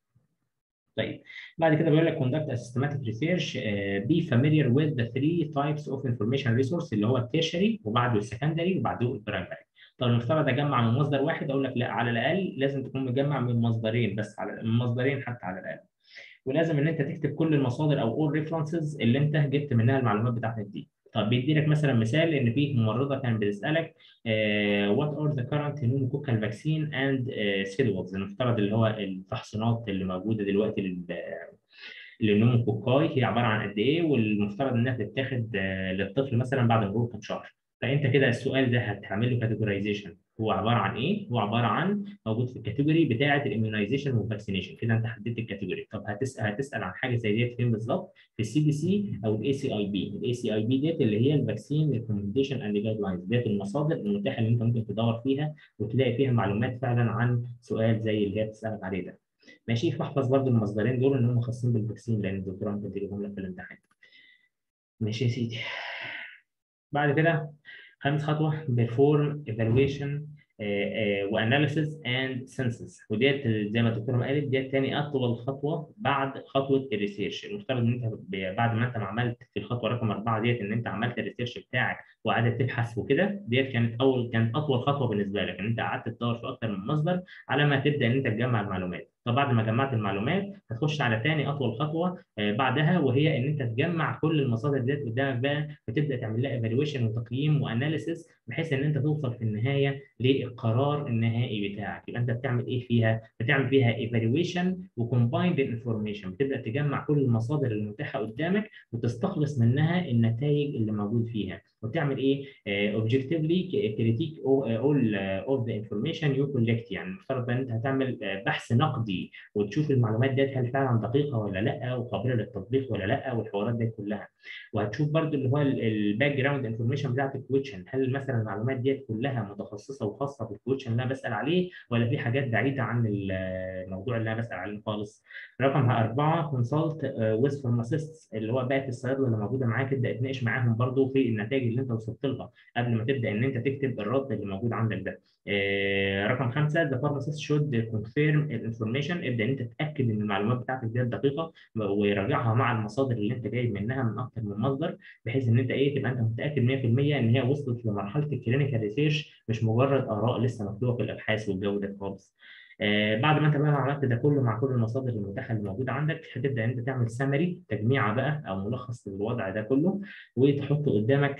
طيب بعد كده بيقول لك conduct a systematic research uh, be familiar with the three types of information resource اللي هو التيرشري وبعده السكندري وبعده البرايمري طب المفترض اجمع من مصدر واحد اقول لك لا على الاقل لازم تكون مجمع من مصدرين بس على من مصدرين حتى على الاقل ولازم ان انت تكتب كل المصادر او all references اللي انت جبت منها المعلومات بتاعتك دي طب بيدي لك مثلا مثال ان في ممرضه كانت بتسالك وات ار ذا كرنت pneumococcal فاكسين اند سيدوالز المفترض اللي هو التحصينات اللي موجوده دلوقتي لل للنوموكوكاي هي عباره عن قد ايه والمفترض انها تتاخد للطفل مثلا بعد مرور كام شهر فانت كده السؤال ده هتعمل له كاتيجورايزيشن هو عباره عن ايه؟ هو عباره عن موجود في الكاتيجوري بتاعه الاميونايزيشن والفاكسينيشن كده انت حددت الكاتيجوري طب هتسال هتسال عن حاجه زي ديت فين بالظبط؟ في السي بي سي او الاي سي اي بي، الاي سي اي بي ديت اللي هي الفاكسين ريكومنديشن اند جايد لاينز ديت المصادر المتاحه اللي انت ممكن تدور فيها وتلاقي فيها معلومات فعلا عن سؤال زي اللي هي بتسالك عليه ده. ماشي فاحفظ برضه المصدرين دول ان هم خاصين بالفاكسين لان الدكتوره ممكن تجيبهم لك في الامتحان. ماشي يا سيدي. بعد كده خامس خطوه perform evaluation واناليسيس اند سنسس وديت زي ما الدكتوره ما قالت ديت تاني اطول خطوه بعد خطوه الريسيرش المفترض ان انت بعد ما انت ما عملت في الخطوه رقم اربعه ديت ان انت عملت الريسيرش بتاعك وقعدت تبحث وكده ديت كانت اول كانت اطول خطوه بالنسبه لك ان انت قعدت تدور في اكتر من مصدر على ما تبدا ان انت تجمع المعلومات فبعد ما جمعت المعلومات هتخش على ثاني اطول خطوه آه، بعدها وهي ان انت تجمع كل المصادر ديت قدامك بقى وتبدا تعمل لها ايفالويشن وتقييم واناليسيس بحيث ان انت توصل في النهايه للقرار النهائي بتاعك يبقى انت بتعمل ايه فيها؟ بتعمل فيها ايفالويشن وكومبايند انفورميشن بتبدا تجمع كل المصادر المتاحه قدامك وتستخلص منها النتائج اللي موجود فيها وتعمل ايه؟ اوبجكتيفلي كريتيك اول اوف ذا انفورميشن يو كولكت يعني المفترض ان انت هتعمل آه، بحث نقدي وتشوف المعلومات ديت هل فعلا دقيقه ولا لا وقابله للتطبيق ولا لا والحوارات دي كلها وهتشوف برضو اللي هو الباك جراوند انفورميشن بتاعت الكويشن هل مثلا المعلومات ديت كلها متخصصه وخاصه بالكويشن اللي انا بسال عليه ولا في حاجات بعيده عن الموضوع اللي انا بسال عليه خالص رقم أربعة كونسلت ويز فارماسيست اللي هو باقي الصيادله اللي موجوده معاك تبدا تناقش معاهم برضو في النتائج اللي انت وصلت لها قبل ما تبدا ان انت تكتب الرد اللي موجود عندك ده آه، رقم خمسه the pharmacist should confirm الانفورميشن ابدا ان انت تتاكد ان المعلومات بتاعتك دي دقيقه ويراجعها مع المصادر اللي انت جايب منها من اكثر من مصدر بحيث ان انت ايه تبقى انت متاكد 100% ان هي وصلت لمرحله الكلينيكال ريسيرش مش مجرد اراء لسه مكتوبه في الابحاث والجو ده خالص. آه بعد ما انت بقى عملت ده كله مع كل المصادر المتاحه اللي موجوده عندك هتبدا انت تعمل سمري تجميعه بقى او ملخص للوضع ده كله وتحطه قدامك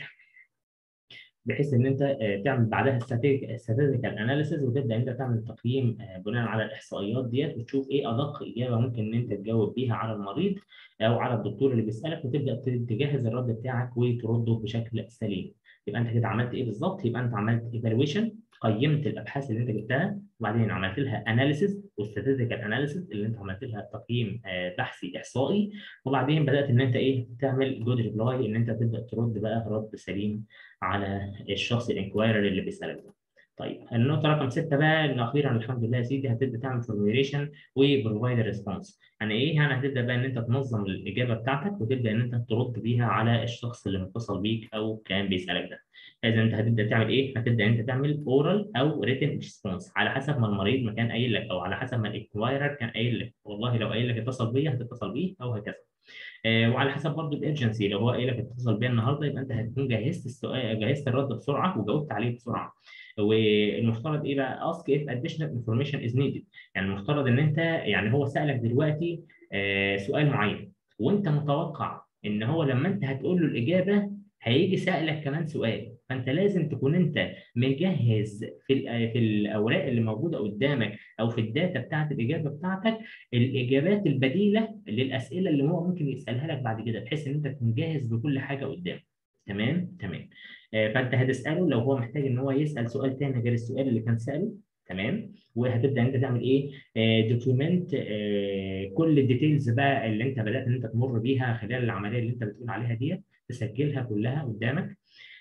بحيث ان انت آه، تعمل بعدها statistical اناليسيز وتبدا انت تعمل تقييم آه، بناء على الاحصائيات ديت وتشوف ايه ادق اجابه ممكن ان انت تجاوب بيها على المريض او على الدكتور اللي بيسالك وتبدا تجهز الرد بتاعك وترده بشكل سليم يبقى انت كده عملت ايه بالظبط يبقى انت عملت ايفالويشن قيمت الابحاث اللي انت جبتها وبعدين عملت لها اناليسيز والستاتيكال اناليسيز اللي انت عملت لها تقييم آه، بحثي احصائي وبعدين بدات ان انت ايه تعمل جود ريبلاي ان انت تبدا ترد بقى رد سليم على الشخص الانكوايرر اللي بيسالك ده. طيب النقطه رقم سته بقى ان اخيرا الحمد لله يا سيدي هتبدا تعمل فورميوليشن وبروفايد ريسبونس يعني ايه يعني هتبدا بقى ان انت تنظم الاجابه بتاعتك وتبدا ان انت ترد بيها على الشخص اللي متصل بيك او كان بيسالك ده اذا انت هتبدا تعمل ايه هتبدا انت تعمل اورال او ريتن ريسبونس على حسب ما المريض ما كان قايل لك او على حسب ما الاكوايرر كان قايل لك والله لو قايل لك اتصل بيا هتتصل بيه او هكذا آه، وعلى حسب برضه الارجنسي لو هو قايل لك اتصل بيا النهارده يبقى انت هتكون جهزت السؤال جهزت الرد بسرعه وجاوبت عليه بسرعه والمفترض ايه بقى ask if additional information is needed يعني المفترض ان انت يعني هو سالك دلوقتي آه، سؤال معين وانت متوقع ان هو لما انت هتقول له الاجابه هيجي سالك كمان سؤال فانت لازم تكون انت مجهز في في الاوراق اللي موجوده قدامك او في الداتا بتاعت الاجابه بتاعتك الاجابات البديله للاسئله اللي هو ممكن يسالها لك بعد كده بحيث ان انت تكون جاهز بكل حاجه قدامك تمام تمام آه، فانت هتساله لو هو محتاج ان هو يسال سؤال تاني غير السؤال اللي كان ساله تمام وهتبدا انت تعمل ايه دوكيومنت آه، آه، كل الديتيلز بقى اللي انت بدات ان انت تمر بيها خلال العمليه اللي انت بتقول عليها ديت تسجلها كلها قدامك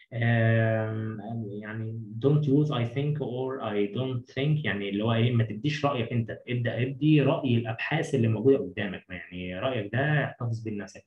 يعني don't use I think or I don't think يعني اللي هو ايه ما تديش رايك انت ابدا ادي راي الابحاث اللي موجوده قدامك يعني رايك ده احتفظ بيه لنفسك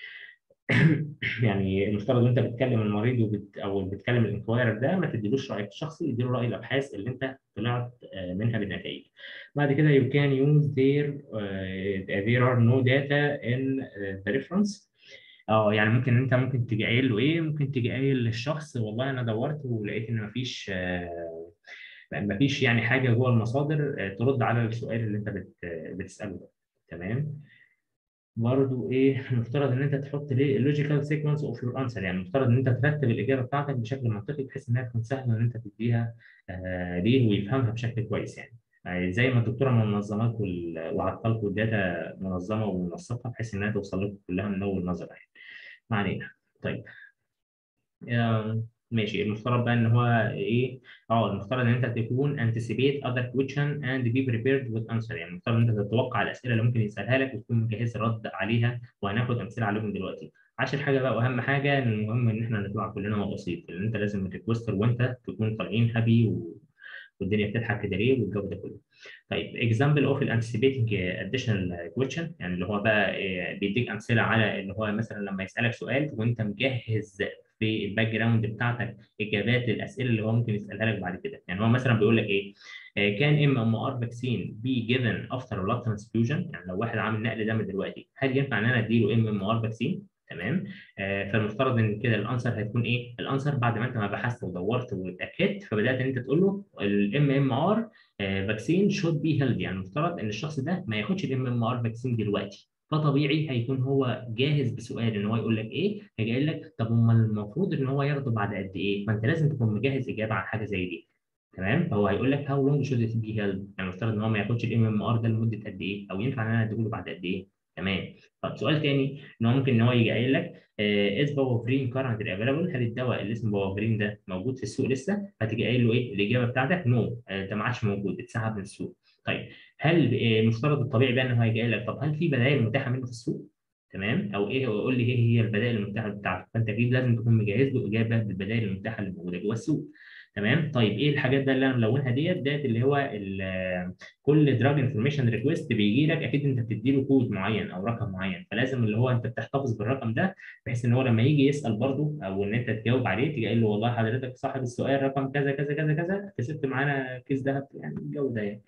يعني المفترض ان انت بتكلم المريض وبت... او بتكلم الانكوايرر ده ما تديلوش رايك الشخصي اديله راي الابحاث اللي انت طلعت آه، منها بالنتائج. بعد كده you can use their uh, there are no data in the reference اه يعني ممكن انت ممكن تيجي قايل له ايه ممكن تيجي قايل للشخص والله انا دورت ولقيت ان مفيش آه مفيش يعني حاجه جوه المصادر آه ترد على السؤال اللي انت بت بتساله ده تمام برضه ايه المفترض ان انت تحط ليه اللوجيكال سيكونس اوف يور انسر يعني المفترض ان انت ترتب الاجابه بتاعتك بشكل منطقي بحيث انها تكون سهله ان انت تديها آه ليه ويفهمها بشكل كويس يعني يعني زي ما الدكتوره منظمه لكم وعطى لكم الداتا منظمه ومنسقه بحيث انها توصل لكم كلها من اول نظره يعني. ما علينا طيب ماشي المفترض بقى ان هو ايه اه المفترض ان انت تكون anticipate other question and be prepared with answer يعني المفترض ان انت تتوقع الاسئله اللي ممكن يسالها لك وتكون مجهز رد عليها وهناخد امثله عليهم دلوقتي عشر حاجه بقى واهم حاجه ان المهم ان احنا نطلع كلنا بسيط لان انت لازم الريكوستر وانت تكون طالعين هابي و... والدنيا بتضحك كده ليه والجو ده كله. طيب اكزامبل اوف الانتسيبيتنج اديشنال كويشن يعني اللي هو بقى بيديك امثله على اللي هو مثلا لما يسالك سؤال وانت مجهز في الباك جراوند بتاعتك اجابات للاسئله اللي هو ممكن يسالها لك بعد كده يعني هو مثلا بيقول لك ايه كان ام ام ار فاكسين بي جيفن افتر بلاد ترانسفيوجن يعني لو واحد عامل نقل دم دلوقتي هل ينفع ان انا اديله ام ام ار فاكسين تمام آه فالمفترض ان كده الانسر هيكون ايه الانسر بعد ما انت ما بحثت ودورت واتاكدت فبدات ان انت تقول له الام ام ار فاكسين شود بي هيلد يعني المفترض ان الشخص ده ما ياخدش الام ام ار فاكسين دلوقتي فطبيعي هيكون هو جاهز بسؤال ان هو يقول لك ايه هيجي قايل لك طب امال المفروض ان هو ياخده بعد قد ايه فانت لازم تكون مجهز اجابه عن حاجه زي دي تمام فهو هيقول لك هاو لونج شود ات بي هيلد يعني المفترض ان هو ما ياخدش الام ام ار ده لمده قد ايه او ينفع ان انا اديله بعد قد ايه تمام طب سؤال تاني ان هو ممكن ان هو يجي قايل لك از باوفرين كارنت افيلابل هل الدواء اللي اسمه باوفرين ده موجود في السوق لسه هتيجي قايل له ايه الاجابه بتاعتك نو ده ما عادش موجود اتسحب من السوق طيب هل المفترض الطبيعي بقى ان هو هيجي قايل لك طب هل في بدائل متاحه منه في السوق تمام او ايه قول لي ايه هي البدائل المتاحه بتاعته فانت اكيد لازم تكون مجهز له اجابه بالبدائل المتاحه اللي موجوده جوه السوق تمام طيب ايه الحاجات بقى اللي انا ملونها ديت ديت اللي هو كل دراج انفورميشن ريكويست بيجي لك اكيد انت بتدي له كود معين او رقم معين فلازم اللي هو انت بتحتفظ بالرقم ده بحيث ان هو لما يجي يسال برضه او ان انت تجاوب عليه تيجي قايل له والله حضرتك صاحب السؤال رقم كذا كذا كذا كذا كسبت معانا كيس ذهب يعني الجو ده يعني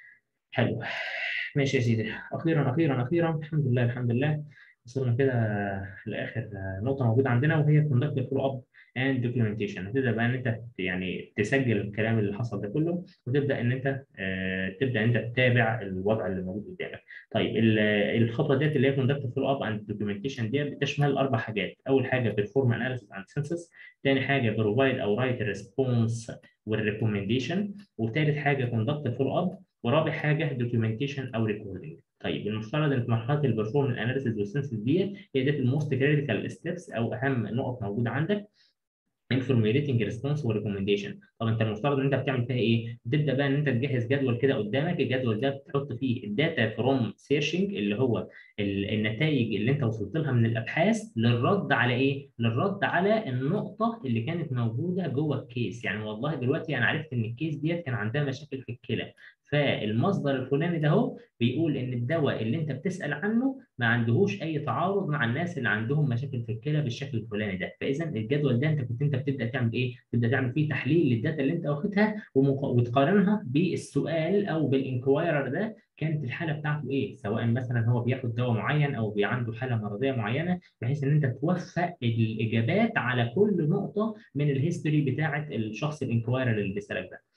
حلو ماشي يا سيدي اخيرا اخيرا اخيرا الحمد لله الحمد لله وصلنا كده لاخر نقطه موجوده عندنا وهي كوندكت الفولو اب اند دوكيومنتيشن هتبدا بقى ان انت يعني تسجل الكلام اللي حصل ده كله وتبدا ان انت آه تبدا انت تتابع الوضع اللي موجود قدامك. طيب الخطوه ديت اللي هي كوندكت فولو اب اند دوكيومنتيشن ديت بتشمل اربع حاجات، اول حاجه بيرفورم اناليسيس اند سنسس، ثاني حاجه بروفايد او رايت ريسبونس والريكومنديشن، وثالث حاجه كوندكت فولو اب، ورابع حاجه دوكيومنتيشن او ريكوردنج. طيب المفترض ان في مرحله البرفورمانس اناليسيس والسنسس ديت هي ديت الموست كريتيكال ستيبس او اهم نقط موجوده عندك ان فورميليتنج ريسبونس وريكومنديشن طب انت المفترض ان انت بتعمل فيها ايه؟ بتبدا بقى ان انت تجهز جدول كده قدامك الجدول ده بتحط فيه الداتا فروم سيرشنج اللي هو النتائج اللي انت وصلت لها من الابحاث للرد على ايه؟ للرد على النقطه اللي كانت موجوده جوه الكيس يعني والله دلوقتي انا عرفت ان الكيس ديت كان عندها مشاكل في الكلى فالمصدر الفلاني ده هو بيقول ان الدواء اللي انت بتسال عنه ما عندهوش اي تعارض مع الناس اللي عندهم مشاكل في الكلى بالشكل الفلاني ده فاذا الجدول ده انت كنت انت بتبدا تعمل ايه تبدا تعمل فيه تحليل للداتا اللي انت واخدها وتقارنها بالسؤال او بالانكوايرر ده كانت الحاله بتاعته ايه سواء مثلا هو بياخد دواء معين او عنده حاله مرضيه معينه بحيث ان انت توفق الاجابات على كل نقطه من الهيستوري بتاعه الشخص الانكوايرر اللي بيسالك ده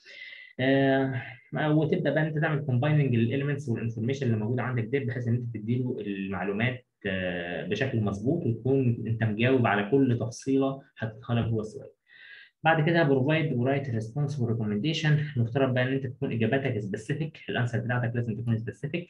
آه وتبدا بقى انت تعمل كومبايننج الاليمنتس والانفورميشن اللي موجوده عندك ديت بحيث ان انت تديله المعلومات آه بشكل مظبوط وتكون انت مجاوب على كل تفصيله هتدخلها جوه السؤال. بعد كده بروفايد ورايت ريسبونس وريكومنديشن المفترض بقى ان انت تكون اجاباتك سبيسيفيك الانسر بتاعتك لازم تكون سبيسيفيك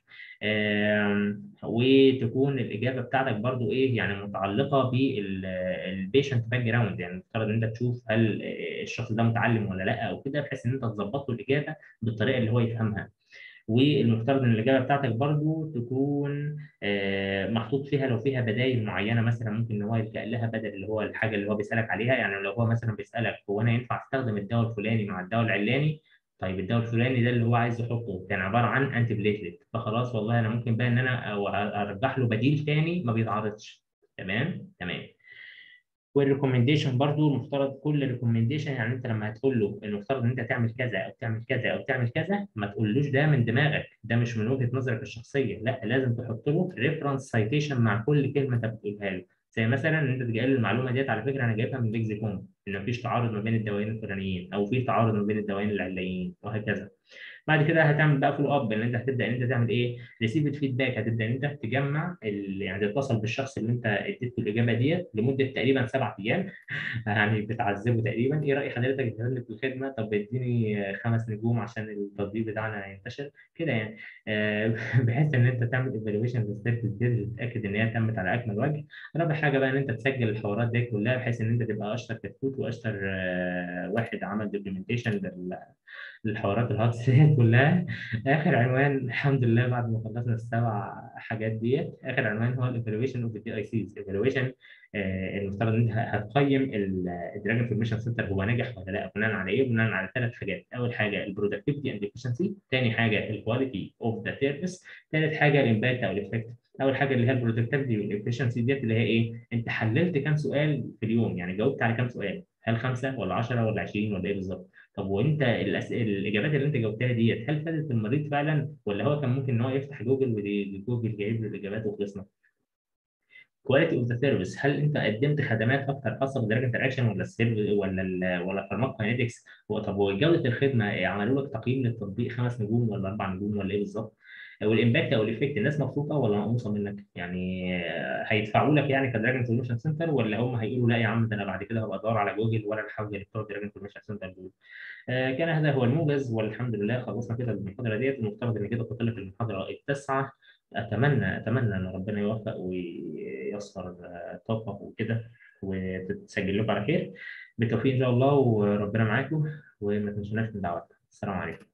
وتكون الاجابه بتاعتك برضو ايه يعني متعلقه بالبيشنت باك جراوند يعني المفترض ان انت تشوف هل الشخص ده متعلم ولا لا او كده بحيث ان انت تظبط له الاجابه بالطريقه اللي هو يفهمها والمفترض ان الاجابه بتاعتك برضو تكون محطوط فيها لو فيها بدائل معينه مثلا ممكن ان هو يلجا لها بدل اللي هو الحاجه اللي هو بيسالك عليها يعني لو هو مثلا بيسالك هو انا ينفع استخدم الدواء الفلاني مع الدواء العلاني طيب الدواء الفلاني ده اللي هو عايز يحطه كان عباره عن انتي بليتلت فخلاص والله انا ممكن بقى ان انا ارجح له بديل ثاني ما بيتعارضش تمام تمام والريكومنديشن برضو المفترض كل ريكومنديشن يعني انت لما هتقول له المفترض ان انت تعمل كذا او تعمل كذا او تعمل كذا ما تقولوش ده من دماغك ده مش من وجهه نظرك الشخصيه لا لازم تحط له ريفرنس سايتيشن مع كل كلمه انت بتقولها له زي مثلا ان انت تجي المعلومه ديت على فكره انا جايبها من ليكزيكون ان مفيش تعارض ما بين الدوايين الفلانيين او في تعارض ما بين الدوايين العلانيين وهكذا بعد كده هتعمل بقى فولو اب ان انت هتبدا ان انت تعمل ايه؟ ريسيف الفيدباك هتبدا ان انت تجمع يعني تتصل بالشخص اللي انت اديت له الاجابه ديت لمده تقريبا سبع ايام يعني بتعذبه تقريبا ايه راي حضرتك اديها في الخدمه طب اديني خمس نجوم عشان التطبيق بتاعنا ينتشر كده يعني بحيث ان انت تعمل ايفالويشن للستيبس دي تتاكد ان هي تمت على اكمل وجه رابع حاجه بقى ان انت تسجل الحوارات دي كلها بحيث ان انت تبقى اشطر كتكوت واشطر واحد عمل دوكيومنتيشن للحوارات الهاتس دي كلها اخر عنوان الحمد لله بعد ما خلصنا السبع حاجات ديت اخر عنوان هو الايفالويشن اوف الدي اي سيز ايفالويشن المفترض ان انت هتقيم الدراج انفورميشن سنتر هو ناجح ولا لا بناء على ايه؟ بناء على ثلاث حاجات اول حاجه البرودكتيفيتي اند افشنسي ثاني حاجه الكواليتي اوف ذا سيرفيس ثالث حاجه الامباكت او الافكت اول حاجه اللي هي البرودكتيفيتي والافشنسي ديت اللي هي ايه؟ انت حللت كام سؤال في اليوم يعني جاوبت على كام سؤال؟ هل خمسه ولا 10 ولا 20 ولا ايه بالظبط؟ طب وانت الأسئلة الاجابات اللي انت جاوبتها ديت هل فادت المريض فعلا ولا هو كان ممكن ان هو يفتح جوجل وجوجل جايب له الاجابات وخلصنا؟ كواليتي اوف ذا سيرفيس هل انت قدمت خدمات اكتر خاصه بالدراج انتراكشن ولا السيرفيس ولا ال ولا فارماكوكاينetics طب وجوده الخدمه عملوا لك تقييم للتطبيق خمس نجوم ولا اربع نجوم ولا ايه بالظبط؟ والامباكت او الايفكت الناس مبسوطه ولا مقموصه منك؟ يعني هيدفعوا لك يعني كدراج انفورميشن سنتر ولا هم هيقولوا لا يا عم ده انا بعد كده هبقى ادور على جوجل ولا الحاجه اللي بتوع دراج انفورميشن سنتر دول. آه كان هذا هو الموجز والحمد لله خلصنا كده المحاضره ديت المفترض ان كده فاضل لك المحاضره التاسعه اتمنى اتمنى ان ربنا يوفق وييسر الطاقه وكده وتتسجل لكم على خير بالتوفيق ان شاء الله وربنا معاكم وما تنسوناش من دعواتنا السلام عليكم